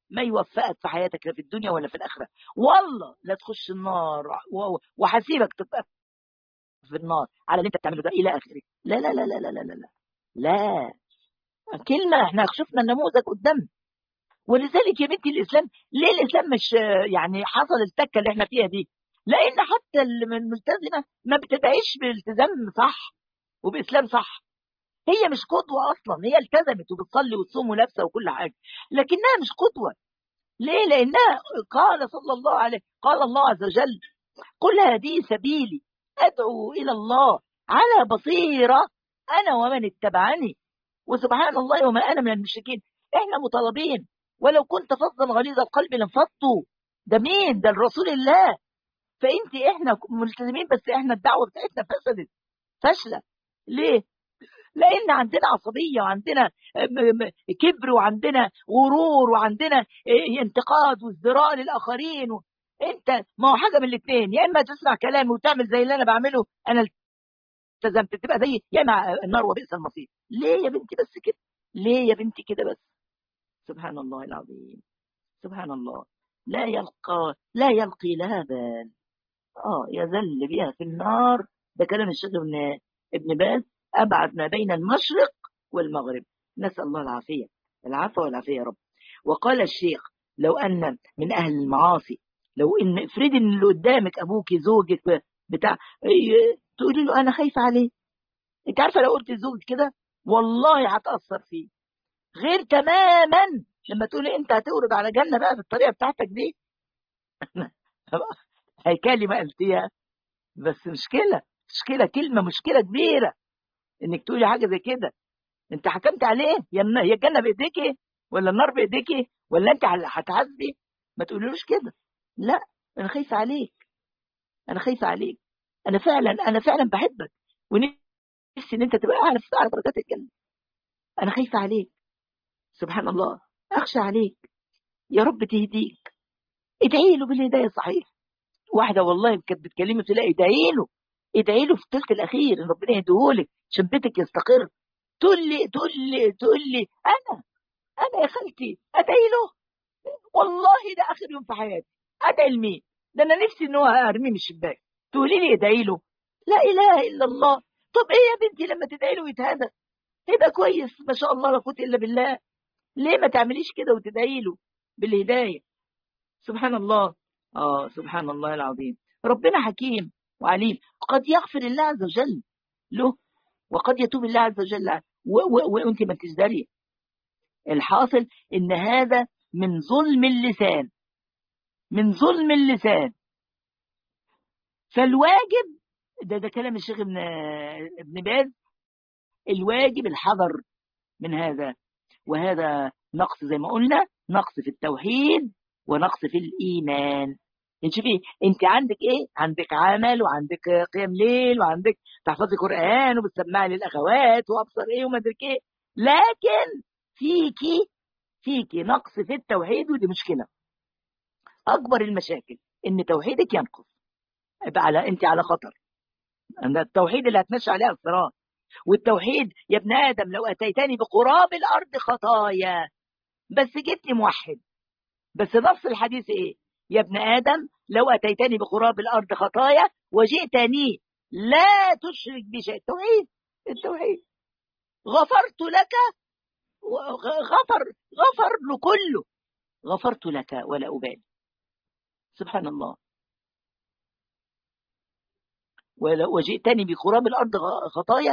ما يوفقك في حياتك لا في الدنيا ولا في الآخرة والله لا تخش النار وحسيبك تبقى في النار على اللي انت بتعمله ده إلى آخره لا لا لا لا لا لا لا لا كلمة احنا شفنا النموذج قدامنا ولذلك يا بنتي الإسلام ليه الإسلام مش يعني حصل التكة اللي احنا فيها دي لأن حتى الملتزمة ما بتدعيش بالالتزام صح وبإسلام صح هي مش قدوة أصلا هي التزمت وبتصلي وتصوم ولابسة وكل حاجة لكنها مش قدوة ليه لأنها قال صلى الله عليه قال الله عز وجل قل هذه سبيلي أدعو إلى الله على بصيرة أنا ومن اتبعني وسبحان الله وما أنا من المشركين إحنا مطالبين ولو كنت فظا غليظ القلب لانفضوا ده مين ده الرسول الله فانت احنا ملتزمين بس احنا الدعوه بتاعتنا فسدت فاشله ليه لان عندنا عصبيه وعندنا كبر وعندنا غرور وعندنا انتقاد وازدراء للاخرين و... انت ما هو حاجه من الاثنين يا اما تسمع كلامي وتعمل زي اللي انا بعمله انا التزمت تبقى زي يا اما النار وبئس المصير ليه يا بنتي بس كده ليه يا بنتي كده بس سبحان الله العظيم سبحان الله لا يلقى لا يلقي لها بال اه يذل بها في النار ده كلام الشيخ ابن ابن باز ابعد ما بين المشرق والمغرب نسال الله العافيه العفو والعافيه يا رب وقال الشيخ لو ان من اهل المعاصي لو ان افرضي ان اللي قدامك ابوك زوجك بتاع تقولي له انا خايفه عليه انت عارفه لو قلت لزوجك كده والله هتاثر فيه غير تماما لما تقولي انت هتورد على جنه بقى بالطريقه بتاعتك دي هي كلمه قلتيها بس مشكله مشكله كلمه مشكله كبيره انك تقولي حاجه زي كده انت حكمت عليه يا هي الجنه بايديكي ولا النار بايديكي ولا انت هتعذبي ما تقوليلوش كده لا انا خايفه عليك انا خايفه عليك انا فعلا انا فعلا بحبك ونفسي ان انت تبقى اعلى في اعلى درجات الجنه انا خايفه عليك سبحان الله اخشى عليك يا رب تهديك ادعي له بالهدايه الصحيح واحده والله كانت بتكلمي تلاقي ادعي له ادعي له في الثلث الاخير ان ربنا يهديهولك عشان بيتك يستقر تقول لي تقول لي تقول لي انا انا يا خالتي ادعي له والله ده اخر يوم في حياتي ادعي لمين ده انا نفسي ان هو ارميه من الشباك تقولي لي ادعي له لا اله الا الله طب ايه يا بنتي لما تدعي له يتهدى يبقى كويس ما شاء الله لا قوه الا بالله ليه ما تعمليش كده وتدعي له بالهدايه سبحان الله اه سبحان الله العظيم ربنا حكيم وعليم قد يغفر الله عز وجل له وقد يتوب الله عز وجل وانت ما تزدري الحاصل ان هذا من ظلم اللسان من ظلم اللسان فالواجب ده ده كلام الشيخ ابن ابن باز الواجب الحذر من هذا وهذا نقص زي ما قلنا نقص في التوحيد ونقص في الإيمان شوفي انت عندك ايه عندك عمل وعندك قيام ليل وعندك تحفظي قرآن وبتسمعي للأخوات وأبصر ايه وما ادري ايه لكن فيكي فيكي نقص في التوحيد ودي مشكلة أكبر المشاكل إن توحيدك ينقص يبقى على أنت على خطر أن التوحيد اللي هتمشي عليها الصراط والتوحيد يا ابن آدم لو أتيتني بقراب الأرض خطايا بس جبتني موحد بس نص الحديث إيه يا ابن آدم لو أتيتني بقراب الأرض خطايا وجئتني لا تشرك بشيء التوحيد التوحيد غفرت لك غفر غفر له كله غفرت لك ولا أبالي سبحان الله وجئتني بقراب الأرض خطايا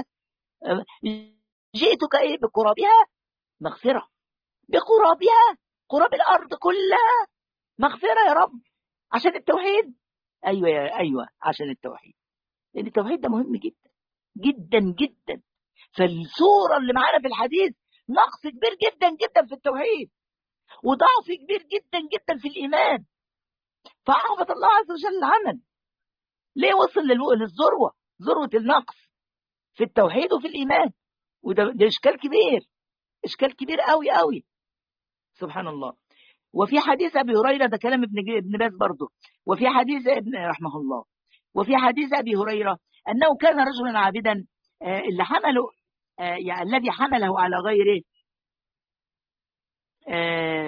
جئتك إيه بقرابها مغفرة بقرابها قراب الأرض كلها مغفرة يا رب عشان التوحيد أيوة يا أيوة عشان التوحيد لأن التوحيد ده مهم جدا جدا جدا فالصورة اللي معانا في الحديث نقص كبير جدا جدا في التوحيد وضعف كبير جدا جدا في الإيمان فعرفت الله عز وجل العمل ليه وصل للذروة ذروة النقص في التوحيد وفي الإيمان وده ده إشكال كبير إشكال كبير قوي قوي سبحان الله وفي حديث أبي هريرة ده كلام ابن ابن باز برضه وفي حديث ابن رحمه الله وفي حديث أبي هريرة أنه كان رجلا عابدا اللي حمله يعني الذي حمله على غيره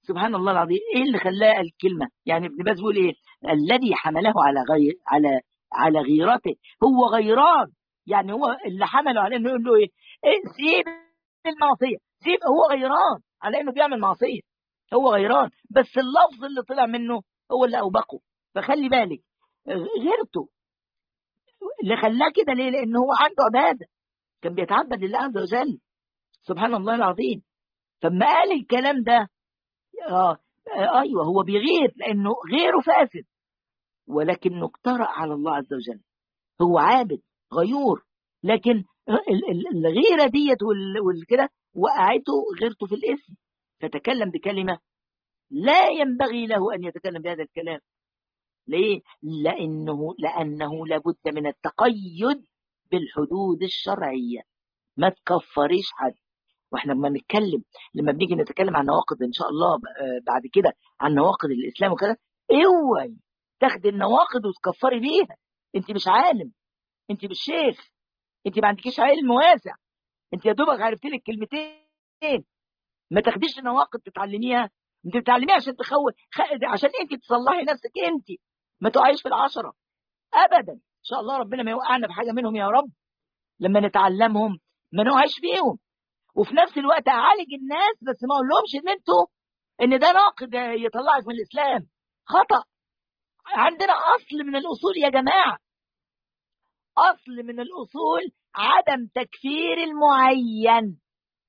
سبحان الله العظيم ايه اللي خلاه الكلمه يعني ابن باز بيقول ايه الذي حمله على غير على على غيرته هو غيران يعني هو اللي حمله على انه يقول له ايه, إيه سيب المعصيه سيب هو غيران على انه بيعمل معصيه هو غيران بس اللفظ اللي طلع منه هو اللي اوبقه فخلي بالك غيرته اللي خلاه كده ليه لان هو عنده عباده كان بيتعبد لله عز وجل سبحان الله العظيم فما قال الكلام ده آه آه ايوه هو بيغير لانه غيره فاسد ولكنه اقترأ على الله عز وجل هو عابد غيور لكن الغيره ديت والكده وقعته غيرته في الاسم فتكلم بكلمه لا ينبغي له ان يتكلم بهذا الكلام ليه؟ لانه لانه لابد من التقيد بالحدود الشرعيه ما تكفريش حد واحنا لما نتكلم لما بنيجي نتكلم عن نواقض ان شاء الله بعد كده عن نواقض الاسلام وكده اوعي تاخدي النواقض وتكفري بيها انت مش عالم انت مش شيخ انت ما عندكيش علم واسع انت يا دوبك عرفت لك كلمتين ما تاخديش النواقض تتعلميها انت بتتعلميها عشان تخوف عشان انت تصلحي نفسك انت ما تقعيش في العشره ابدا ان شاء الله ربنا ما يوقعنا بحاجه منهم يا رب لما نتعلمهم ما نقعش فيهم وفي نفس الوقت اعالج الناس بس ما اقولهمش ان انتوا ان ده ناقد يطلعك من الاسلام خطا عندنا اصل من الاصول يا جماعه اصل من الاصول عدم تكفير المعين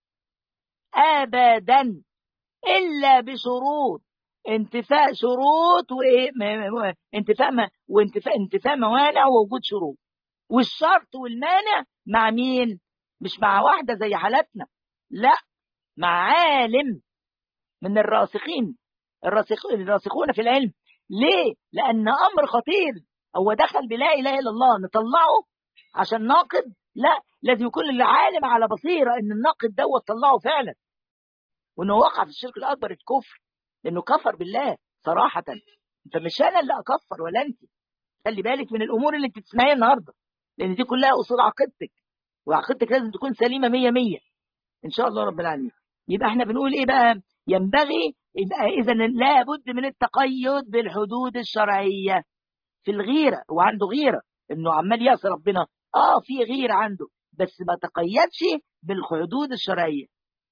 ابدا الا بشروط انتفاء شروط وايه انتفاء ما وانتفاء انتفاء موانع ووجود شروط والشرط والمانع مع مين مش مع واحده زي حالتنا لا مع عالم من الراسخين الراسخ الراسخون في العلم ليه لان امر خطير هو دخل بلا اله الا الله نطلعه عشان ناقد لا لازم يكون العالم على بصيره ان الناقد دوت طلعه فعلا وانه وقع في الشرك الاكبر الكفر لانه كفر بالله صراحه فمش انا اللي اكفر ولا انت خلي بالك من الامور اللي انت بتسمعيها النهارده لان دي كلها اصول عقيدتك وعقيدتك لازم تكون سليمه 100 100 ان شاء الله رب العالمين يبقى احنا بنقول ايه بقى ينبغي يبقى اذا لابد من التقيد بالحدود الشرعيه في الغيره هو عنده غيره انه عمال يعصي ربنا اه في غيره عنده بس ما تقيدش بالحدود الشرعيه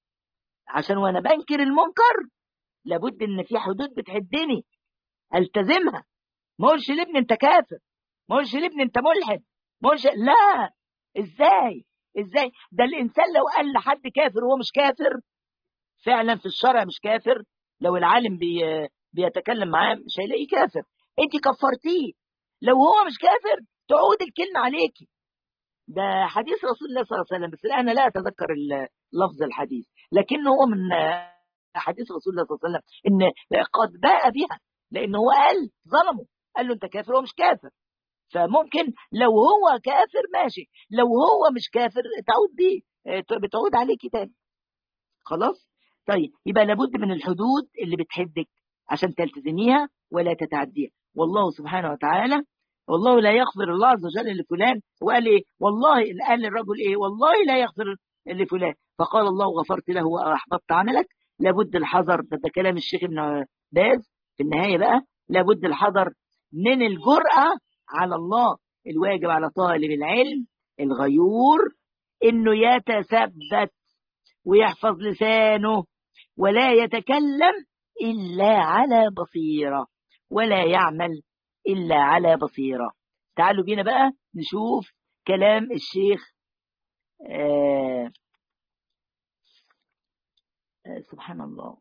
عشان وانا بنكر المنكر لابد ان في حدود بتحدني التزمها ما اقولش لابني انت كافر ما اقولش لابني انت ملحد ما اقولش لا ازاي ازاي ده الانسان لو قال لحد كافر وهو مش كافر فعلا في الشرع مش كافر لو العالم بي بيتكلم معاه مش هيلاقيه كافر انت كفرتيه لو هو مش كافر تعود الكلمه عليكي ده حديث رسول الله صلى الله عليه وسلم بس انا لا اتذكر لفظ الحديث لكنه هو من حديث رسول الله صلى الله عليه وسلم ان قد باء بها لان هو قال ظلمه قال له انت كافر هو مش كافر فممكن لو هو كافر ماشي لو هو مش كافر تعود بيه بتعود عليكي تاني خلاص طيب يبقى لابد من الحدود اللي بتحدك عشان تلتزميها ولا تتعديها والله سبحانه وتعالى والله لا يغفر الله عز وجل لفلان وقال ايه والله قال للرجل ايه والله لا يغفر لفلان فقال الله غفرت له واحبطت عملك لابد الحذر ده, ده كلام الشيخ ابن باز في النهايه بقى لابد الحذر من الجرأة على الله الواجب على طالب العلم الغيور انه يتثبت ويحفظ لسانه ولا يتكلم الا على بصيره ولا يعمل الا على بصيره تعالوا بينا بقى نشوف كلام الشيخ آه آه سبحان الله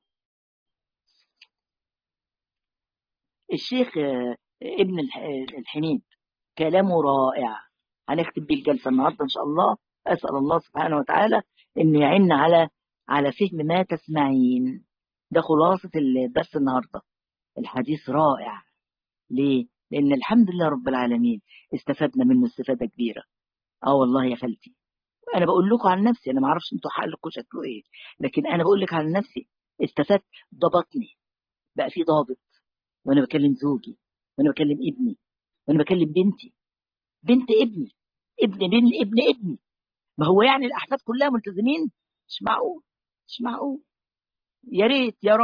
الشيخ آه ابن الحنين كلامه رائع هنختم بيه الجلسة النهاردة إن شاء الله أسأل الله سبحانه وتعالى إنه يعيننا على على فهم ما تسمعين ده خلاصة الدرس النهاردة الحديث رائع ليه؟ لأن الحمد لله رب العالمين استفدنا منه استفادة كبيرة اه والله يا خالتي أنا بقول لكم عن نفسي أنا ما أعرفش أنتوا حالكم شكله إيه لكن أنا بقول لك عن نفسي استفدت ضبطني بقى في ضابط وأنا بكلم زوجي وأنا بكلم ابني وأنا بكلم بنتي بنت ابني ابن بن ابن ابني ما هو يعني الأحفاد كلها ملتزمين مش معقول مش معقول يا ريت يا رب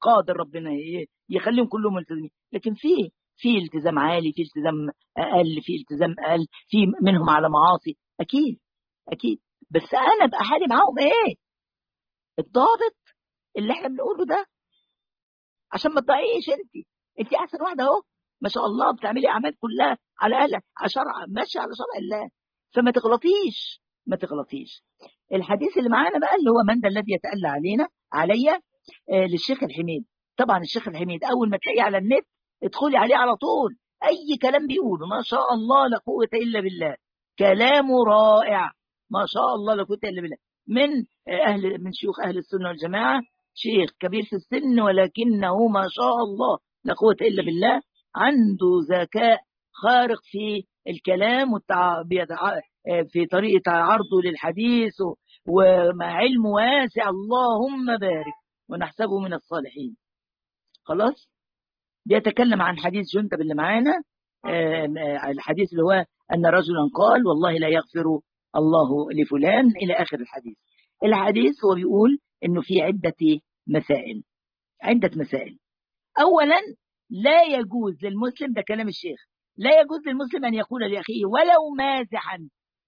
قادر ربنا يخليهم كلهم ملتزمين لكن في في التزام عالي في التزام اقل في التزام اقل في منهم على معاصي اكيد اكيد بس انا ابقى حالي معاهم ايه الضابط اللي احنا بنقوله ده عشان ما تضيعيش انت انت احسن واحده اهو ما شاء الله بتعملي اعمال كلها على الاقل على شرع ماشيه على شرع الله فما تغلطيش ما تغلطيش الحديث اللي معانا بقى اللي هو من ذا الذي يتألى علينا عليا آه للشيخ الحميد طبعا الشيخ الحميد اول ما تلاقيه على النت ادخلي عليه على طول اي كلام بيقوله ما شاء الله لا قوه الا بالله كلامه رائع ما شاء الله لا قوه الا بالله من اهل من شيوخ اهل السنه والجماعه شيخ كبير في السن ولكنه ما شاء الله لا قوه الا بالله عنده ذكاء خارق في الكلام والتع... في طريقه عرضه للحديث ومع علم واسع اللهم بارك ونحسبه من الصالحين خلاص بيتكلم عن حديث جندب اللي معانا الحديث اللي هو أن رجلا قال والله لا يغفر الله لفلان إلى آخر الحديث الحديث هو بيقول أنه في عدة مسائل عدة مسائل أولا لا يجوز للمسلم ده كلام الشيخ لا يجوز للمسلم أن يقول لأخيه ولو مازحا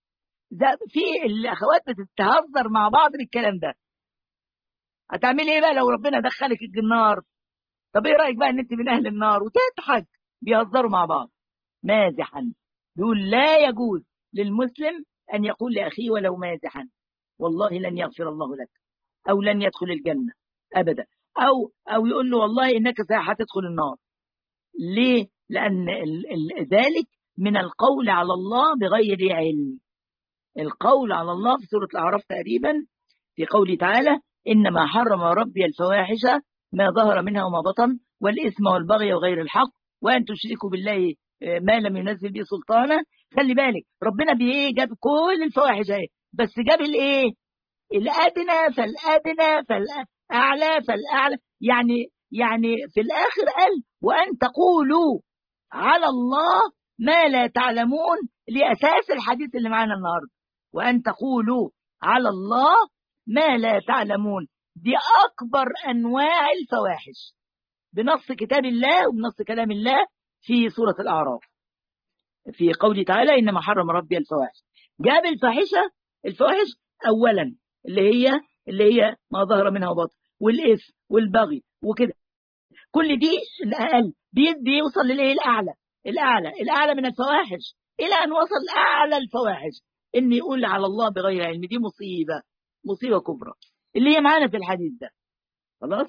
في الأخوات بتتهزر مع بعض بالكلام ده هتعملي ايه بقى لو ربنا دخلك النار طب ايه رايك بقى ان انت من اهل النار وتضحك بيهزروا مع بعض مازحا بيقول لا يجوز للمسلم ان يقول لاخيه ولو مازحا والله لن يغفر الله لك او لن يدخل الجنه ابدا او او يقول له والله انك هتدخل النار ليه لان ال ال ذلك من القول على الله بغير علم القول على الله في سوره الاعراف تقريبا في قوله تعالى انما حرم ربي الفواحش ما ظهر منها وما بطن والإثم والبغي وغير الحق وأن تشركوا بالله ما لم ينزل به سلطانا خلي بالك ربنا بإيه جاب كل الفواحش اهي بس جاب الإيه الأدنى فالأدنى فالأعلى فالأعلى يعني يعني في الآخر قال وأن تقولوا على الله ما لا تعلمون لأساس الحديث اللي معانا النهارده وأن تقولوا على الله ما لا تعلمون دي أكبر أنواع الفواحش بنص كتاب الله وبنص كلام الله في سورة الأعراف في قوله تعالى إنما حرم ربي الفواحش جاب الفاحشة الفواحش أولا اللي هي اللي هي ما ظهر منها وبطن والإثم والبغي وكده كل دي الأقل بيوصل للإيه الأعلى الأعلى الأعلى من الفواحش إلى أن وصل أعلى الفواحش إن يقول على الله بغير علم دي مصيبة مصيبة كبرى اللي هي معانا في الحديث ده خلاص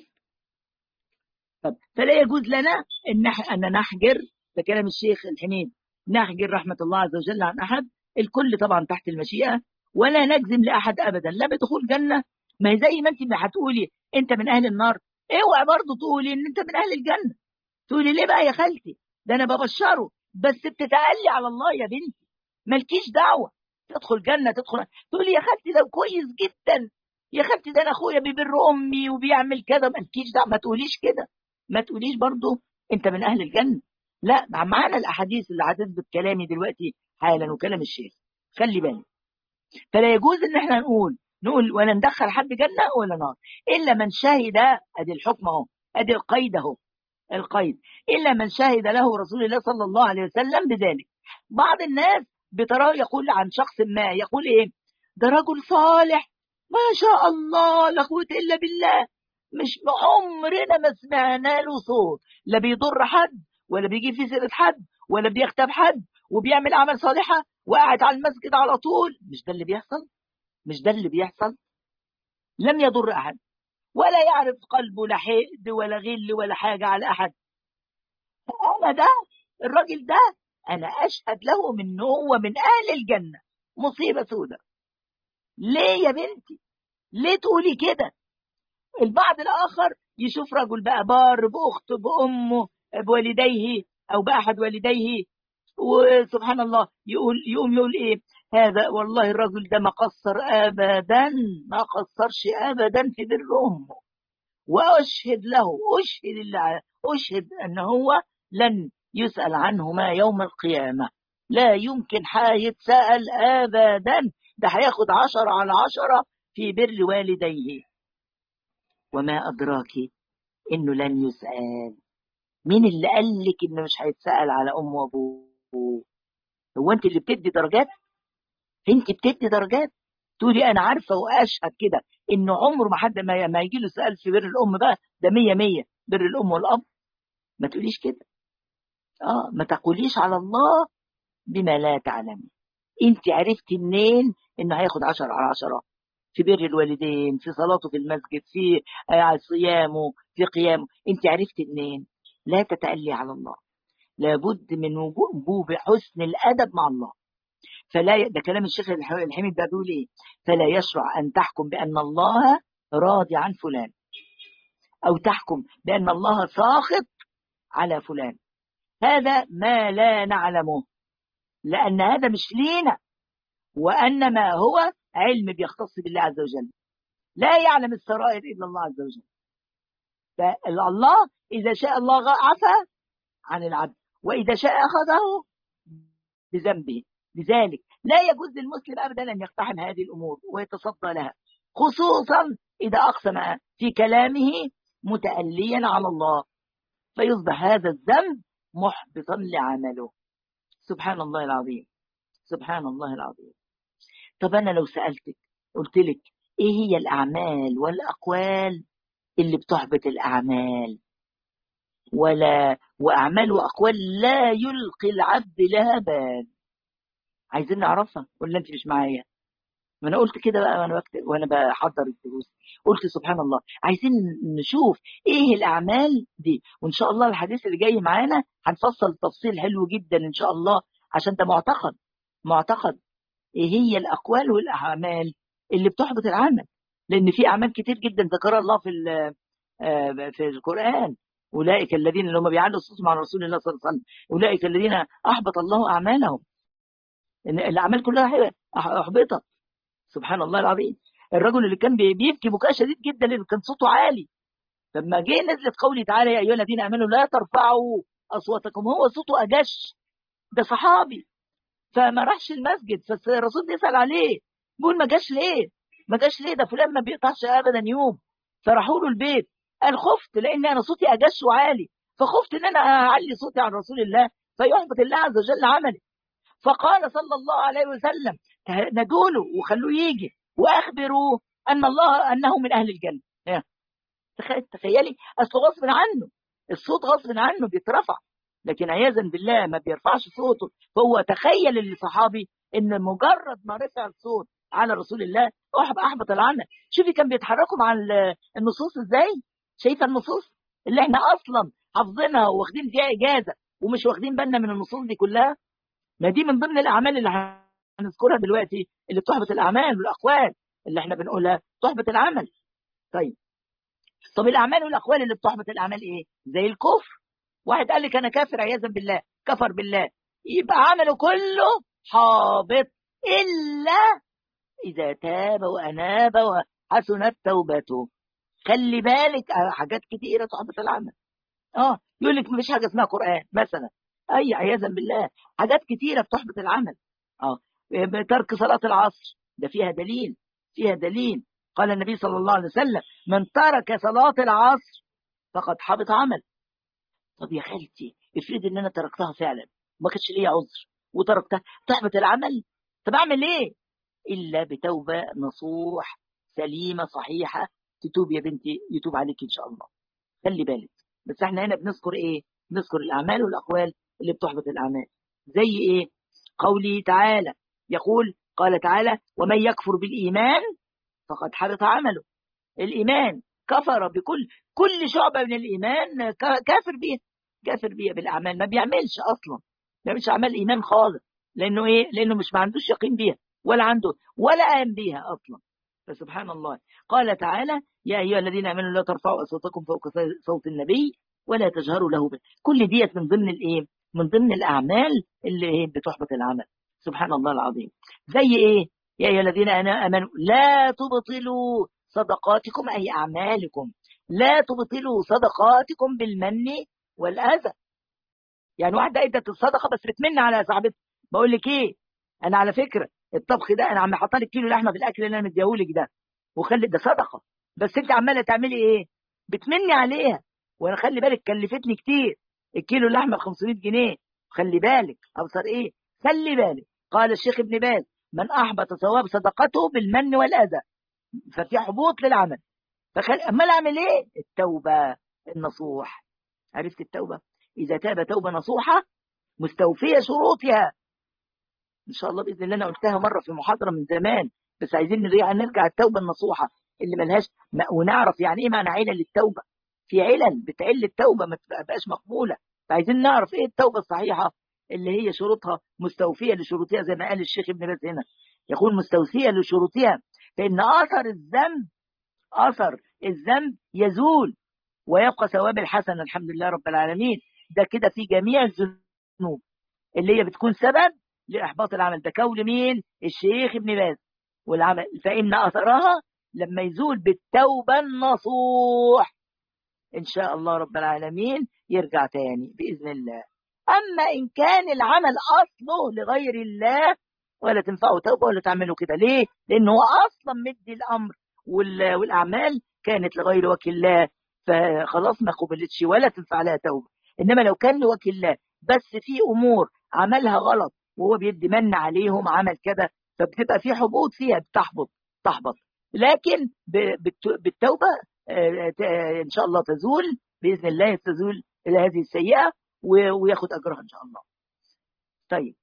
طب فلا يجوز لنا ان ان نحجر ده كلام الشيخ الحميد نحجر رحمه الله عز وجل عن احد الكل طبعا تحت المشيئه ولا نجزم لاحد ابدا لا بدخول جنه ما هي زي ما انت هتقولي انت من اهل النار اوعى برضه تقولي ان انت من اهل الجنه تقولي ليه بقى يا خالتي ده انا ببشره بس بتتألي على الله يا بنتي مالكيش دعوه تدخل جنه تدخل تقولي يا خالتي ده كويس جدا يا خالتي ده انا اخويا بيبر امي وبيعمل كذا مالكيش دعوه ما تقوليش كده ما تقوليش برضه انت من اهل الجنه لا معانا الاحاديث اللي هتثبت كلامي دلوقتي حالا وكلام الشيخ خلي بالك فلا يجوز ان احنا نقول نقول ولا ندخل حد جنه ولا نار الا من شهد ادي الحكم اهو ادي القيد اهو القيد الا من شهد له رسول الله صلى الله عليه وسلم بذلك بعض الناس بترى يقول عن شخص ما يقول ايه ده رجل صالح ما شاء الله لا قوه الا بالله مش عمرنا ما سمعنا له صوت لا بيضر حد ولا بيجي في سيره حد ولا بيغتاب حد وبيعمل اعمال صالحه وقاعد على المسجد على طول مش ده اللي بيحصل مش ده اللي بيحصل لم يضر احد ولا يعرف قلبه لا حقد ولا غل ولا حاجه على احد انا ده الراجل ده انا اشهد له من هو من اهل الجنه مصيبه سودة ليه يا بنتي ليه تقولي كده البعض الآخر يشوف رجل بقى بار بأخته بأمه بوالديه أو بأحد والديه وسبحان الله يقول يقوم يقول إيه هذا والله الرجل ده ما قصر أبدا ما قصرش أبدا في بر أمه وأشهد له أشهد الله أشهد أن هو لن يسأل عنهما يوم القيامة لا يمكن هيتسأل أبدا ده هياخد عشرة على عشرة في بر والديه وما أدراك انه لن يسأل مين اللي قال لك انه مش هيتسأل على امه وابوه هو انت اللي بتدي درجات انت بتدي درجات تقولي انا عارفه واشهد كده انه عمره ما حد ما, ما يجي له سؤال في بر الام بقى ده مية مية بر الام والاب ما تقوليش كده اه ما تقوليش على الله بما لا تعلمي انت عرفتي منين انه هياخد عشر على عشرة في بر الوالدين في صلاته في المسجد في آه صيامه في قيامه انت عرفتي منين لا تتألي على الله لابد من وجوب حسن الأدب مع الله فلا ي... ده كلام الشيخ الحميد ده بيقول ايه فلا يشرع ان تحكم بان الله راضي عن فلان او تحكم بان الله ساخط على فلان هذا ما لا نعلمه لان هذا مش لينا وانما هو علم بيختص بالله عز وجل لا يعلم السرائر الا الله عز وجل فالله اذا شاء الله عفى عن العبد واذا شاء اخذه بذنبه لذلك لا يجوز للمسلم ابدا ان يقتحم هذه الامور ويتصدى لها خصوصا اذا اقسم في كلامه متأليا على الله فيصبح هذا الذنب محبطا لعمله سبحان الله العظيم سبحان الله العظيم طب انا لو سالتك قلت لك ايه هي الاعمال والاقوال اللي بتحبط الاعمال ولا واعمال واقوال لا يلقي العبد لها بال عايزين نعرفها ولا انت مش معايا ما انا قلت كده بقى وانا بكتب وانا بحضر الدروس قلت سبحان الله عايزين نشوف ايه الاعمال دي وان شاء الله الحديث اللي جاي معانا هنفصل تفصيل حلو جدا ان شاء الله عشان ده معتقد معتقد ايه هي الاقوال والاعمال اللي بتحبط العمل لان في اعمال كتير جدا ذكرها الله في في القران اولئك الذين اللي هم بيعلوا صوتهم على رسول الله صلى الله عليه وسلم اولئك الذين احبط الله اعمالهم ان الاعمال كلها احبطت سبحان الله العظيم الرجل اللي كان بيبكي بكاء شديد جدا لانه كان صوته عالي لما جه نزلت قولي تعالى يا ايها الذين امنوا لا ترفعوا اصواتكم هو صوته اجش ده صحابي فما راحش المسجد فالرسول بيسال عليه بيقول ما جاش ليه ما جاش ليه ده فلان ما بيقطعش ابدا يوم فراحوا له البيت قال خفت لان انا صوتي اجش وعالي فخفت ان انا اعلي صوتي عن رسول الله فيحبط الله عز وجل عملي فقال صلى الله عليه وسلم نادوا له وخلوه يجي واخبروا ان الله انه من اهل الجنه تخيلي اصل غصب عنه الصوت غصب عنه بيترفع لكن عياذا بالله ما بيرفعش صوته فهو تخيل الصحابي ان مجرد ما رفع الصوت على رسول الله احبط العمل شوفي كان بيتحركوا مع النصوص ازاي شايفه النصوص اللي احنا اصلا حافظينها واخدين فيها اجازه ومش واخدين بالنا من النصوص دي كلها ما دي من ضمن الاعمال اللي هنذكرها دلوقتي اللي بتحبط الاعمال والاقوال اللي احنا بنقولها تحبط العمل طيب طب الاعمال والاقوال اللي بتحبط الاعمال ايه زي الكفر واحد قال لك انا كافر عياذا بالله كفر بالله يبقى عمله كله حابط الا اذا تاب واناب وحسنت توبته خلي بالك حاجات كتيره تحبط العمل اه يقول لك مفيش حاجه اسمها قران مثلا اي عياذا بالله حاجات كتيره بتحبط العمل اه ترك صلاه العصر ده فيها دليل فيها دليل قال النبي صلى الله عليه وسلم من ترك صلاه العصر فقد حبط عمل طب يا خالتي افرض ان انا تركتها فعلا ما كانش ليا عذر وتركتها تحبط العمل طب اعمل ايه الا بتوبه نصوح سليمه صحيحه تتوب يا بنتي يتوب عليك ان شاء الله خلي بالك بس احنا هنا بنذكر ايه بنذكر الاعمال والاقوال اللي بتحبط الاعمال زي ايه قوله تعالى يقول قال تعالى ومن يكفر بالايمان فقد حبط عمله الايمان كفر بكل كل شعبه من الايمان كافر بيها كافر بيها بالاعمال ما بيعملش اصلا ما بيعملش اعمال ايمان خالص لانه ايه لانه مش ما عندوش يقين بيها ولا عنده ولا قام بيها اصلا فسبحان الله قال تعالى يا ايها الذين امنوا لا ترفعوا اصواتكم فوق صوت النبي ولا تجهروا له به كل ديت من ضمن الايه من ضمن الاعمال اللي ايه بتحبط العمل سبحان الله العظيم زي ايه يا ايها الذين امنوا لا تبطلوا صدقاتكم اي اعمالكم لا تبطلوا صدقاتكم بالمن والاذى يعني واحده ادت الصدقه بس بتمن على صاحبتها بقول لك ايه انا على فكره الطبخ ده انا عم حاطه لك كيلو لحمه في الاكل اللي انا مديهولك ده وخلي ده صدقه بس انت عماله تعملي ايه بتمني عليها وانا خلي بالك كلفتني كتير الكيلو اللحمه ب 500 جنيه خلي بالك ابصر ايه خلي بالك قال الشيخ ابن باز من احبط ثواب صدقته بالمن والاذى ففي حبوط للعمل فخل... امال اعمل ايه التوبه النصوح عرفت التوبه اذا تاب توبه نصوحه مستوفيه شروطها ان شاء الله باذن الله انا قلتها مره في محاضره من زمان بس عايزين نرجع نرجع التوبه النصوحه اللي ملهاش ونعرف يعني ايه معنى علل التوبه في علل بتعل التوبه ما تبقاش مقبوله فعايزين نعرف ايه التوبه الصحيحه اللي هي شروطها مستوفيه لشروطها زي ما قال الشيخ ابن باز هنا يقول مستوفيه لشروطها فان اثر الذنب اثر الذنب يزول ويبقى ثواب الحسنه الحمد لله رب العالمين ده كده في جميع الذنوب اللي هي بتكون سبب لاحباط العمل ده قول مين الشيخ ابن باز والعمل فان اثرها لما يزول بالتوبه النصوح ان شاء الله رب العالمين يرجع تاني باذن الله اما ان كان العمل اصله لغير الله ولا تنفعه توبه ولا تعمله كده ليه لانه هو اصلا مدي الامر والاعمال كانت لغير وكي الله فخلاص ما قبلتش ولا تنفع لها توبه انما لو كان لوكي الله بس في امور عملها غلط وهو بيدي من عليهم عمل كده فبتبقى في حبوط فيها بتحبط تحبط لكن بالتوبه ان شاء الله تزول باذن الله تزول هذه السيئه وياخد اجرها ان شاء الله. طيب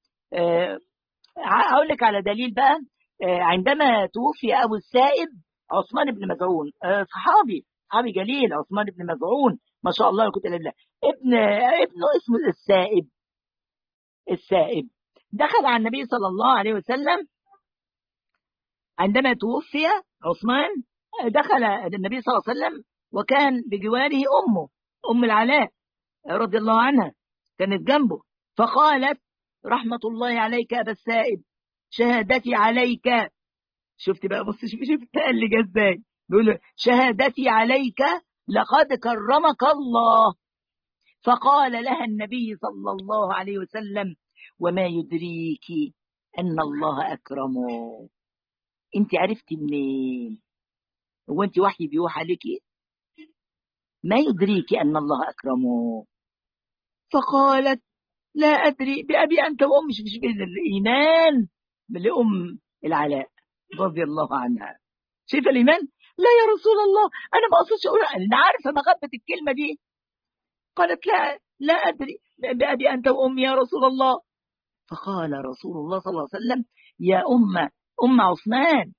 اقول لك على دليل بقى عندما توفي ابو السائب عثمان بن مزعون صحابي صحابي جليل عثمان بن مزعون ما شاء الله كنت لله ابن ابنه اسمه السائب السائب دخل على النبي صلى الله عليه وسلم عندما توفي عثمان دخل النبي صلى الله عليه وسلم وكان بجواره امه ام العلاء رضي الله عنها كانت جنبه فقالت رحمة الله عليك أبا السائب شهادتي عليك شفت بقى بص شوف شوف اللي جه ازاي بيقول شهادتي عليك لقد كرمك الله فقال لها النبي صلى الله عليه وسلم وما يدريك أن الله أكرمه أنت عرفتي منين هو أنت وحي بيوحى عليكي ما يدريك أن الله أكرمه فقالت لا أدري بأبي أنت وأمي مش بين الإيمان لأم العلاء رضي الله عنها شايف الإيمان لا يا رسول الله أنا ما أقصدش أقول أنا عارفة مغبة الكلمة دي قالت لا لا أدري بأبي أنت وأمي يا رسول الله فقال رسول الله صلى الله عليه وسلم يا أم أم عثمان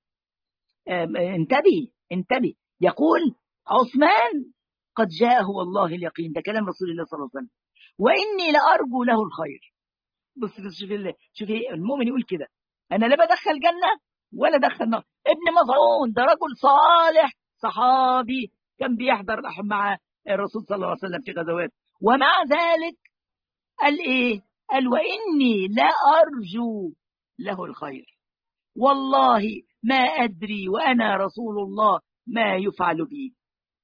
انتبهي انتبهي يقول عثمان قد جاءه والله اليقين ده كلام رسول الله صلى الله عليه وسلم واني لارجو له الخير بص بص شوف شوف المؤمن يقول كده انا لا بدخل جنه ولا دخل نار ابن مظعون ده رجل صالح صحابي كان بيحضر مع الرسول صلى الله عليه وسلم في غزوات ومع ذلك قال ايه قال واني لا ارجو له الخير والله ما ادري وانا رسول الله ما يفعل بي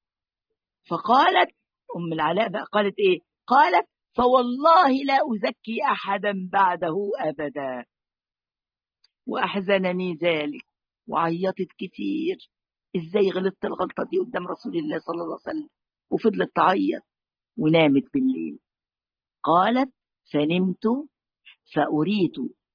فقالت ام العلاء بقى قالت ايه قالت فوالله لا أزكي أحدا بعده أبدا وأحزنني ذلك وعيطت كتير إزاي غلطت الغلطة دي قدام رسول الله صلى الله عليه وسلم وفضلت تعيط ونامت بالليل قالت فنمت فأريت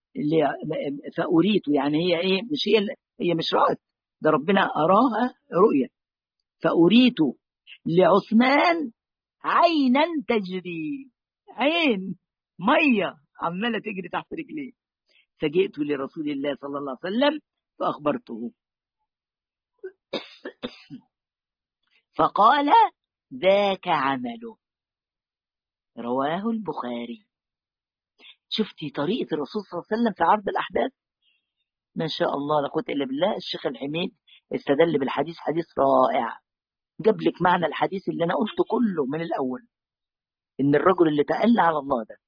فأريت يعني هي إيه مش هي هي مش رأت ده ربنا أراها رؤية فأريت لعثمان عينا تجري عين ميه عماله تجري تحت رجليه فجئت لرسول الله صلى الله عليه وسلم فاخبرته فقال ذاك عمله رواه البخاري شفتي طريقة الرسول صلى الله عليه وسلم في عرض الأحداث ما شاء الله لا قوة إلا بالله الشيخ الحميد استدل بالحديث حديث رائع جاب لك معنى الحديث اللي أنا قلته كله من الأول إن الرجل اللي تألى على الله ده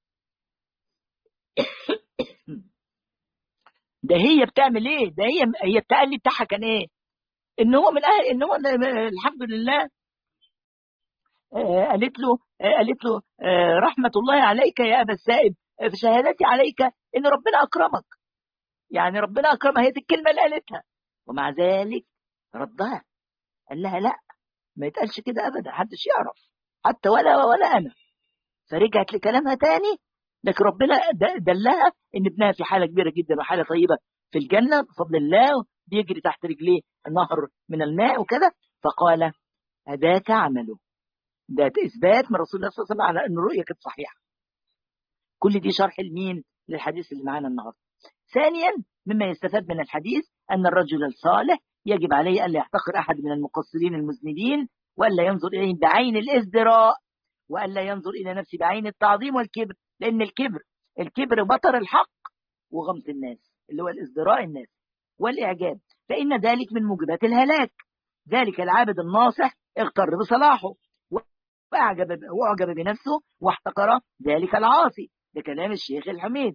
ده هي بتعمل ايه ده هي هي التألي بتاعها كان ايه ان هو من اهل ان هو الحمد لله آه قالت له آه قالت له آه رحمة الله عليك يا أبا السائب فشهادتي عليك إن ربنا أكرمك يعني ربنا أكرمها هي دي الكلمة اللي قالتها ومع ذلك ردها قال لها لا ما يتقالش كده أبدا محدش يعرف حتى ولا ولا انا فرجعت لكلامها تاني لكن ربنا دلها ان ابنها في حاله كبيره جدا وحاله طيبه في الجنه بفضل الله بيجري تحت رجليه نهر من الماء وكذا فقال هذاك عمله ده اثبات من رسول الله صلى الله عليه وسلم على ان الرؤيه كانت صحيحه كل دي شرح لمين للحديث اللي معانا النهارده ثانيا مما يستفاد من الحديث ان الرجل الصالح يجب عليه الا يحتقر احد من المقصرين المذنبين والا ينظر اليهم بعين الازدراء والا ينظر الى نفسه بعين التعظيم والكبر لان الكبر الكبر بطر الحق وغمط الناس اللي هو الازدراء الناس والاعجاب فان ذلك من موجبات الهلاك ذلك العابد الناصح اغتر بصلاحه واعجب واعجب بنفسه واحتقر ذلك العاصي ده كلام الشيخ الحميد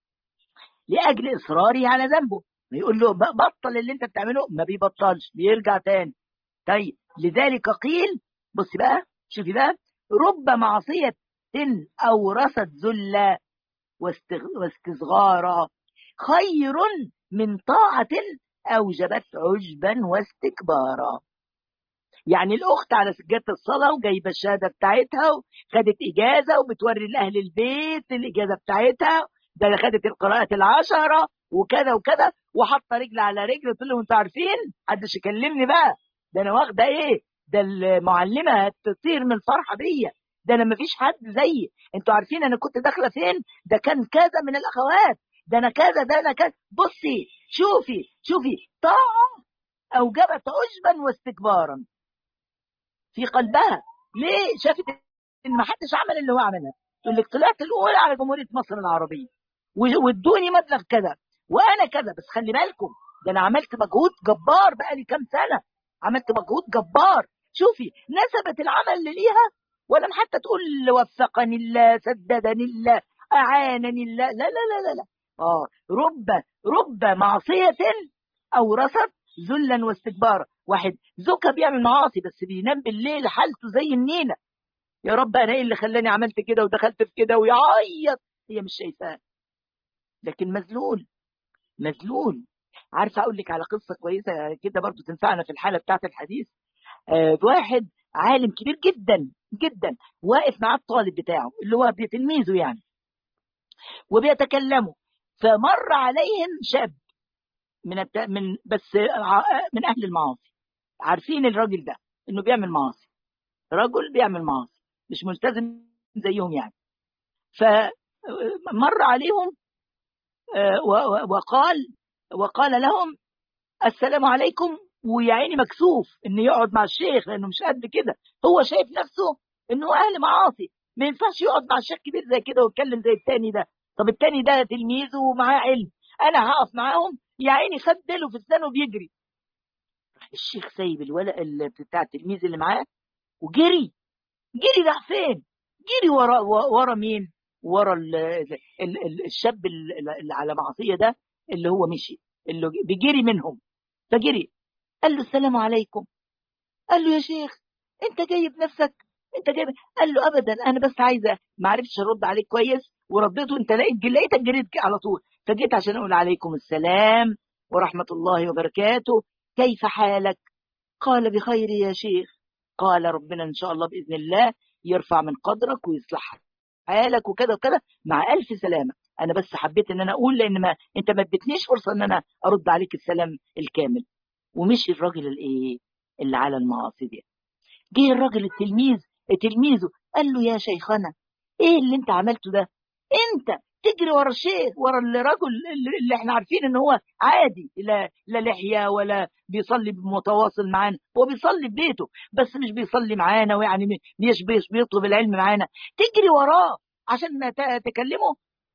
لاجل اصراره على ذنبه يقول له بطل اللي انت بتعمله ما بيبطلش بيرجع تاني طيب لذلك قيل بص بقى شوفي بقى رب معصية أورثت ذلا واستصغارا خير من طاعة أوجبت عجبا واستكبارا يعني الأخت على سجادة الصلاة وجايبة الشهادة بتاعتها وخدت إجازة وبتوري لأهل البيت الإجازة بتاعتها ده خدت القراءات العشرة وكذا وكذا وحاطة رجل على رجل قلت لهم انتوا عارفين محدش يكلمني بقى ده انا واخده ايه ده المعلمه هتطير من الفرحه بيا ده انا مفيش حد زيي انتوا عارفين انا كنت داخله فين ده كان كذا من الاخوات ده انا كذا ده انا كذا بصي شوفي شوفي طاعه اوجبت عجبا واستكبارا في قلبها ليه شافت ان ما حدش عمل اللي هو عملها تقول لك طلعت الاولى على جمهوريه مصر العربيه وادوني مبلغ كذا وانا كذا بس خلي بالكم ده انا عملت مجهود جبار بقالي كام سنه عملت مجهود جبار شوفي نسبت العمل ليها ولم حتى تقول وفقني الله سددني الله أعانني الله لا لا لا لا, لا. آه رب رب معصية أورثت ذلا واستكبارا واحد زوجها بيعمل معاصي بس بينام بالليل حالته زي النيلة يا رب أنا إيه اللي خلاني عملت كده ودخلت في كده ويعيط هي مش شايفاه لكن مذلول مذلول عارفه اقول لك على قصه كويسه كده برضو تنفعنا في الحاله بتاعه الحديث آه واحد عالم كبير جدا جدا واقف مع الطالب بتاعه اللي هو تلميذه يعني وبيتكلموا فمر عليهم شاب من الت... من بس من اهل المعاصي عارفين الراجل ده انه بيعمل معاصي رجل بيعمل معاصي مش ملتزم زيهم يعني فمر عليهم وقال وقال لهم السلام عليكم ويا عيني مكسوف انه يقعد مع الشيخ لانه مش قد كده هو شايف نفسه انه اهل معاصي ما ينفعش يقعد مع الشيخ كبير زي كده ويتكلم زي التاني ده طب التاني ده تلميذ ومعاه علم انا هقف معاهم يا عيني خد ديله في السنه وبيجري الشيخ سايب الولد بتاع التلميذ اللي معاه وجري جري راح فين جري ورا ورا مين ورا ال ال ال الشاب اللي على معصيه ده اللي هو مشي اللي بيجري منهم فجري قال له السلام عليكم قال له يا شيخ انت جايب نفسك انت جايب قال له ابدا انا بس عايزه ما عرفتش ارد عليك كويس ورديته انت لقيت لقيتك جريت على طول فجيت عشان اقول عليكم السلام ورحمه الله وبركاته كيف حالك قال بخير يا شيخ قال ربنا ان شاء الله باذن الله يرفع من قدرك ويصلح حالك وكذا وكذا مع الف سلامه انا بس حبيت ان انا اقول لان ما انت ما اديتنيش فرصه ان انا ارد عليك السلام الكامل ومشي الراجل الايه اللي على المعاصي دي جه الراجل التلميذ تلميذه قال له يا شيخنا ايه اللي انت عملته ده انت تجري ورا الشيخ ورا الرجل اللي احنا عارفين ان هو عادي لا لا لحيه ولا بيصلي متواصل معانا هو بيصلي في بيته بس مش بيصلي معانا ويعني مش بيطلب العلم معانا تجري وراه عشان تكلمه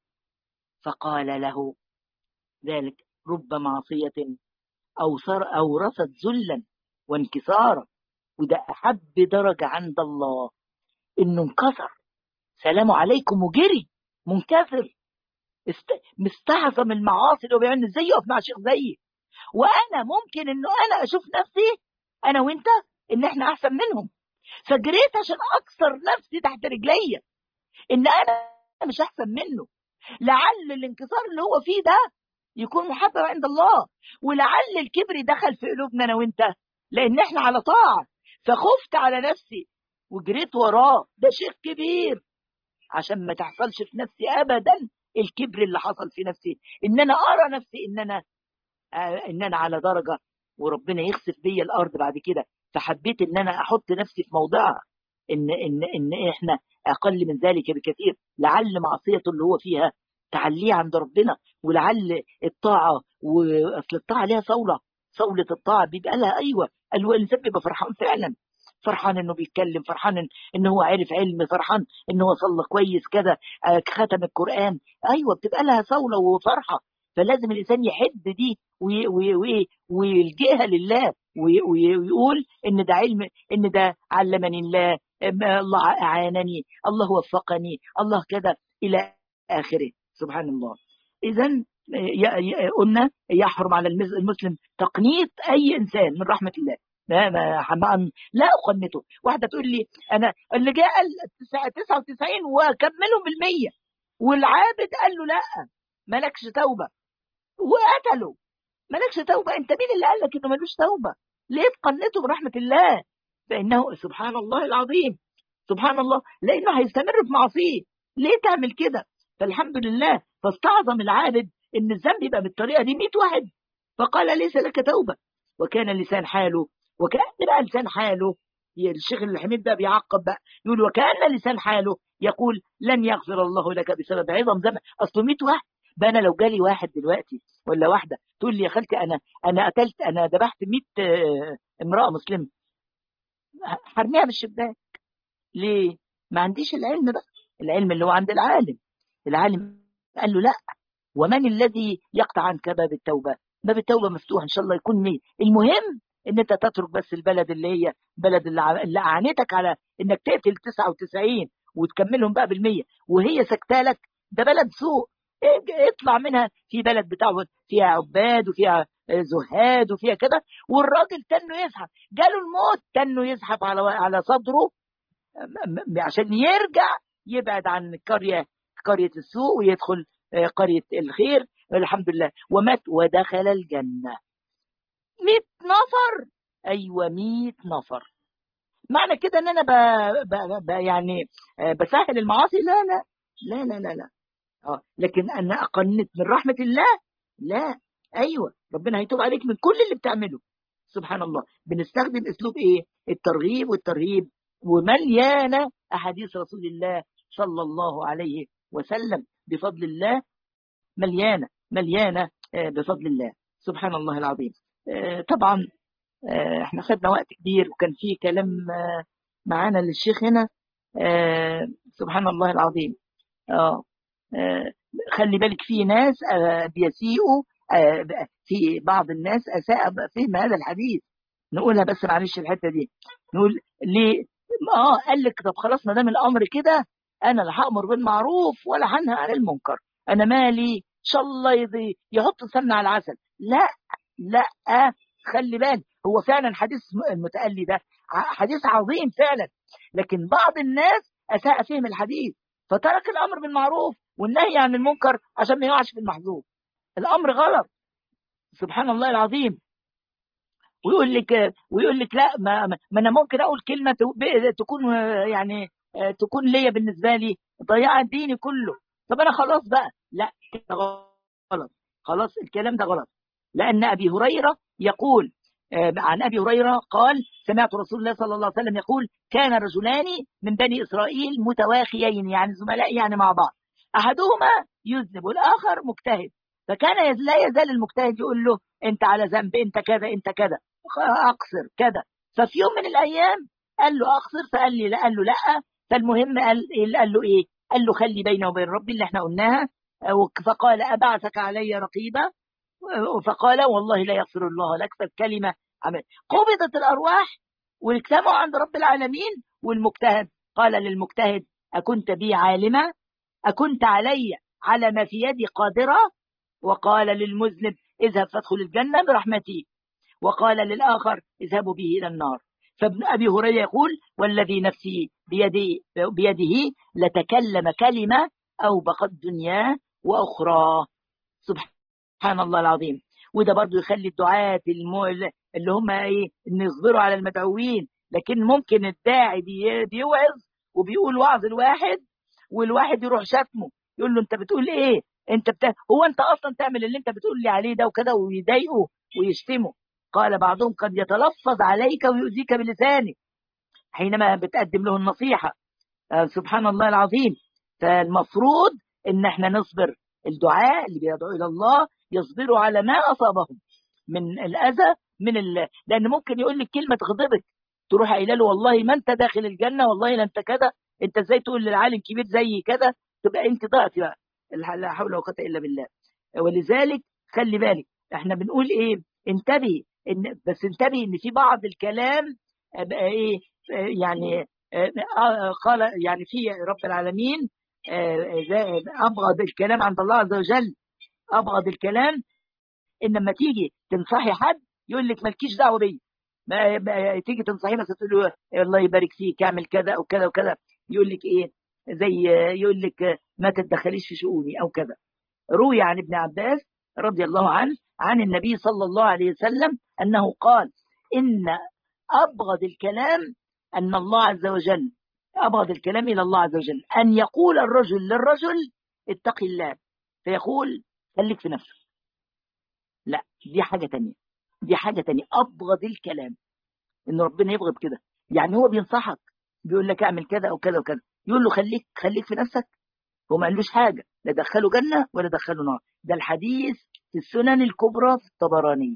فقال له ذلك رب معصية أوصر أورثت ذلا وانكسارا وده أحب درجة عند الله إنه انكسر سلام عليكم وجري منكسر است... مستعظم المعاصي اللي هو بيعمل ازاي يقف مع شيخ زيي وانا ممكن انه انا اشوف نفسي انا وانت ان احنا احسن منهم فجريت عشان اكسر نفسي تحت رجليا ان انا مش احسن منه لعل الانكسار اللي هو فيه ده يكون محبب عند الله ولعل الكبر دخل في قلوبنا انا وانت لان احنا على طاعه فخفت على نفسي وجريت وراه ده شيء كبير عشان ما تحصلش في نفسي ابدا الكبر اللي حصل في نفسي ان انا ارى نفسي ان انا آه ان انا على درجه وربنا يخسف بيا الارض بعد كده فحبيت ان انا احط نفسي في موضعها ان ان ان احنا اقل من ذلك بكثير لعل معصيته اللي هو فيها تعليه عند ربنا ولعل الطاعه واصل الطاعه ليها صوله صوله الطاعه بيبقى لها ايوه الانسان بيبقى فرحان فعلا فرحان انه بيتكلم فرحان ان هو عرف علم فرحان ان هو صلى كويس كذا ختم القران ايوه بتبقى لها صوله وفرحه فلازم الانسان يحد دي ويلجئها لله ويقول ان ده علم ان ده علمني الله الله اعانني الله وفقني الله كذا الى اخره سبحان الله اذا قلنا يحرم على المسلم تقنيط اي انسان من رحمه الله لا ما لا اقنته واحده تقول لي انا اللي جاء 99 وكملهم بالمية والعابد قال له لا مالكش توبه وقتله مالكش توبه انت مين اللي قال لك انه ملوش توبه ليه تقنته برحمه الله فانه سبحان الله العظيم سبحان الله لانه هيستمر في معصيه ليه تعمل كده فالحمد لله فاستعظم العابد ان الذنب يبقى بالطريقه دي 100 واحد فقال ليس لك توبه وكان لسان حاله وكان بقى لسان حاله الشيخ الحميد ده بيعقب بقى يقول وكان لسان حاله يقول لن يغفر الله لك بسبب عظم ذنب اصله 100 واحد بقى انا لو جالي واحد دلوقتي ولا واحده تقول لي يا خالتي انا انا قتلت انا ذبحت 100 امراه مسلمه حرميها من الشباك ليه؟ ما عنديش العلم بقى العلم اللي هو عند العالم العالم قال له لا ومن الذي يقطع عنك باب التوبه؟ باب التوبه مفتوح ان شاء الله يكون مين؟ المهم ان انت تترك بس البلد اللي هي بلد اللي اعانتك على انك تقتل 99 وتكملهم بقى بالمية وهي سكتالك ده بلد سوء اطلع منها في بلد بتاعه فيها عباد وفيها زهاد وفيها كده والراجل تنه يزحف جاله الموت تنه يزحف على على صدره عشان يرجع يبعد عن القريه قريه السوء ويدخل قريه الخير الحمد لله ومات ودخل الجنه 100 نفر ايوه 100 نفر معنى كده ان انا ب... ب... ب... يعني بسهل المعاصي لا لا لا لا لا لا اه لكن انا اقنت من رحمه الله لا ايوه ربنا هيتوب عليك من كل اللي بتعمله سبحان الله بنستخدم اسلوب ايه الترغيب والترهيب ومليانه احاديث رسول الله صلى الله عليه وسلم بفضل الله مليانه مليانه بفضل الله سبحان الله العظيم طبعا احنا خدنا وقت كبير وكان في كلام معانا للشيخ هنا سبحان الله العظيم اه خلي بالك في ناس بيسيئوا في بعض الناس اساء فهم هذا الحديث نقولها بس معلش الحته دي نقول ليه اه قال لك طب خلاص ما دام الامر كده انا لا هامر بالمعروف ولا هنهى عن المنكر انا مالي ان شاء الله يضي يحط سمنه على العسل لا لا خلي بالك هو فعلا حديث المتألي ده حديث عظيم فعلا لكن بعض الناس اساء فهم الحديث فترك الامر بالمعروف والنهي عن المنكر عشان ما يقعش في المحظوظ الامر غلط سبحان الله العظيم ويقول لك ويقول لك لا ما, ما انا ممكن اقول كلمه تكون يعني تكون ليا بالنسبه لي ضيعت ديني كله طب انا خلاص بقى لا كده غلط خلاص الكلام ده غلط لان ابي هريره يقول عن ابي هريره قال سمعت رسول الله صلى الله عليه وسلم يقول كان رجلان من بني اسرائيل متواخيين يعني زملاء يعني مع بعض احدهما يذنب والاخر مجتهد فكان لا يزال المجتهد يقول له انت على ذنب انت كذا انت كذا اقصر كذا ففي يوم من الايام قال له اقصر فقال لي لا قال له لا فالمهم قال قال له ايه قال له خلي بيني وبين ربي اللي احنا قلناها فقال ابعثك علي رقيبا فقال والله لا يغفر الله لك فالكلمه عمل قبضت الارواح واجتمعوا عند رب العالمين والمجتهد قال للمجتهد اكنت بي عالما اكنت علي على ما في يدي قادره وقال للمذنب اذهب فادخل الجنه برحمتي وقال للاخر اذهبوا به الى النار فابن ابي هريره يقول والذي نفسي بيدي بيده لتكلم كلمه اوبقت دنياه واخرى سبحان الله العظيم وده برضو يخلي الدعاة المو... اللي هم ايه ان يصبروا على المدعوين لكن ممكن الداعي بي- بيوعظ وبيقول وعظ الواحد والواحد يروح شتمه يقول له انت بتقول ايه انت بتا... هو انت اصلا تعمل اللي انت بتقول لي عليه ده وكده ويضايقه ويشتمه قال بعضهم قد يتلفظ عليك ويؤذيك بلسانه حينما بتقدم له النصيحة آه، سبحان الله العظيم فالمفروض ان احنا نصبر الدعاء اللي بيدعو الى الله يصبروا على ما اصابهم من الاذى من ال... لان ممكن يقول لك كلمه تغضبك تروح قايله له والله ما انت داخل الجنه والله لا انت كذا انت ازاي تقول للعالم كبير زي كذا تبقى انت ضعتي بقى الح- لا حول ولا قوه الا بالله ولذلك خلي بالك احنا بنقول ايه انتبهي ان بس انتبهي ان في بعض الكلام آه، بقى ايه آه، يعني آه، آه، قال يعني في رب العالمين آه، زي- ابغض الكلام عند الله عز وجل ابغض الكلام ان لما تيجي تنصحي حد يقول لك مالكيش دعوه بيا ما ما- تيجي تنصحيه بس تقول له الله يبارك فيك اعمل كذا او كذا وكذا يقول لك ايه زي يقول لك ما تتدخليش في شؤوني او كذا روي عن ابن عباس رضي الله عنه عن النبي صلى الله عليه وسلم انه قال ان ابغض الكلام ان الله عز وجل ابغض الكلام الى الله عز وجل ان يقول الرجل للرجل اتق الله فيقول خليك في نفسك لا دي حاجه تانية دي حاجه تانية ابغض الكلام ان ربنا يبغض كده يعني هو بينصحك بيقول لك اعمل كذا او كذا وكذا يقول له خليك خليك في نفسك هو ما قالوش حاجه لا دخله جنه ولا دخله نار ده الحديث في السنن الكبرى في الطبراني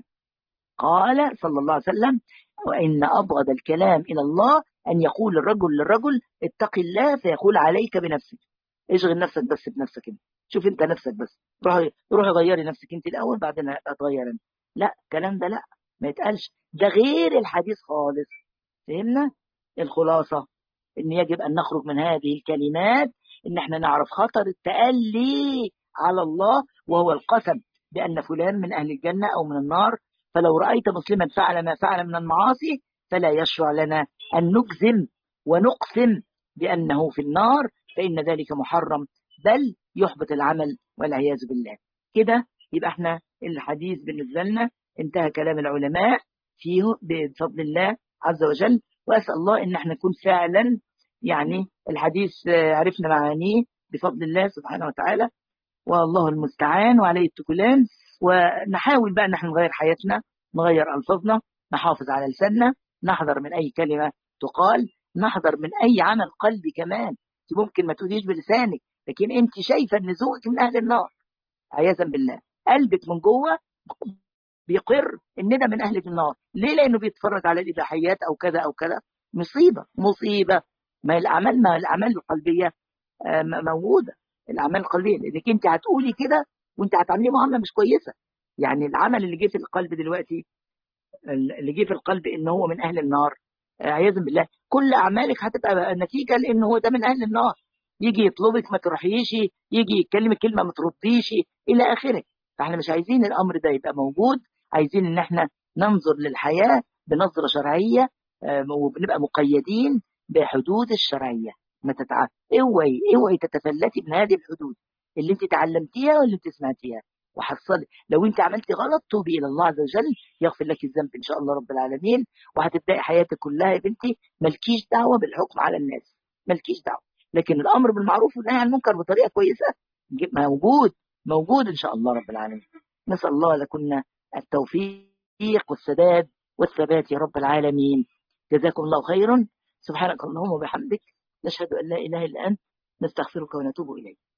قال صلى الله عليه وسلم وان ابغض الكلام الى الله ان يقول الرجل للرجل اتق الله فيقول عليك بنفسك اشغل نفسك بس بنفسك انت شوف انت نفسك بس روحي روحي غيري نفسك انت الاول بعدين اتغير انا لا الكلام ده لا ما يتقالش ده غير الحديث خالص فهمنا الخلاصه ان يجب ان نخرج من هذه الكلمات ان احنا نعرف خطر التألي على الله وهو القسم بأن فلان من أهل الجنة أو من النار فلو رأيت مسلما فعل ما فعل من المعاصي فلا يشرع لنا أن نجزم ونقسم بأنه في النار فإن ذلك محرم بل يحبط العمل والعياذ بالله كده يبقى احنا الحديث بالنسبة لنا انتهى كلام العلماء فيه بفضل الله عز وجل وأسأل الله إن احنا نكون فعلا يعني الحديث آه، عرفنا معانيه بفضل الله سبحانه وتعالى والله المستعان وعليه التكلان ونحاول بقى ان احنا نغير حياتنا نغير الفاظنا نحافظ على لساننا نحذر من اي كلمه تقال نحذر من اي عمل قلبي كمان انت ممكن ما تقوليش بلسانك لكن انت شايفه ان ذوقك من اهل النار عياذا بالله قلبك من جوه بيقر ان ده من اهل النار ليه لانه بيتفرج على الاباحيات او كذا او كذا مصيبه مصيبه ما الاعمال ما الاعمال القلبيه آه، م- موجوده الاعمال القلبيه لانك انت هتقولي كده وانت هتعملي معامله مش كويسه يعني العمل اللي جه في القلب دلوقتي اللي جه في القلب ان هو من اهل النار آه، عياذا بالله كل اعمالك هتبقى نتيجه لان هو ده من اهل النار يجي يطلبك ما تروحيش يجي يتكلمك كلمه ما ترديش الى اخره فاحنا مش عايزين الامر ده يبقى موجود عايزين ان احنا ننظر للحياه بنظره شرعيه آه، وبنبقى مقيدين بحدود الشرعيه ما تتع... اوعي اوعي تتفلتي من هذه الحدود اللي انت تعلمتيها واللي انت سمعتيها وحصلي لو انت عملتي غلط توبي الى الله عز وجل يغفر لك الذنب ان شاء الله رب العالمين وهتبداي حياتك كلها يا بنتي مالكيش دعوه بالحكم على الناس مالكيش دعوه لكن الامر بالمعروف والنهي عن المنكر بطريقه كويسه ج- موجود موجود ان شاء الله رب العالمين نسال الله لكنا التوفيق والسداد والثبات يا رب العالمين جزاكم الله خيرا سبحانك اللهم وبحمدك نشهد ان لا اله الا انت نستغفرك ونتوب اليك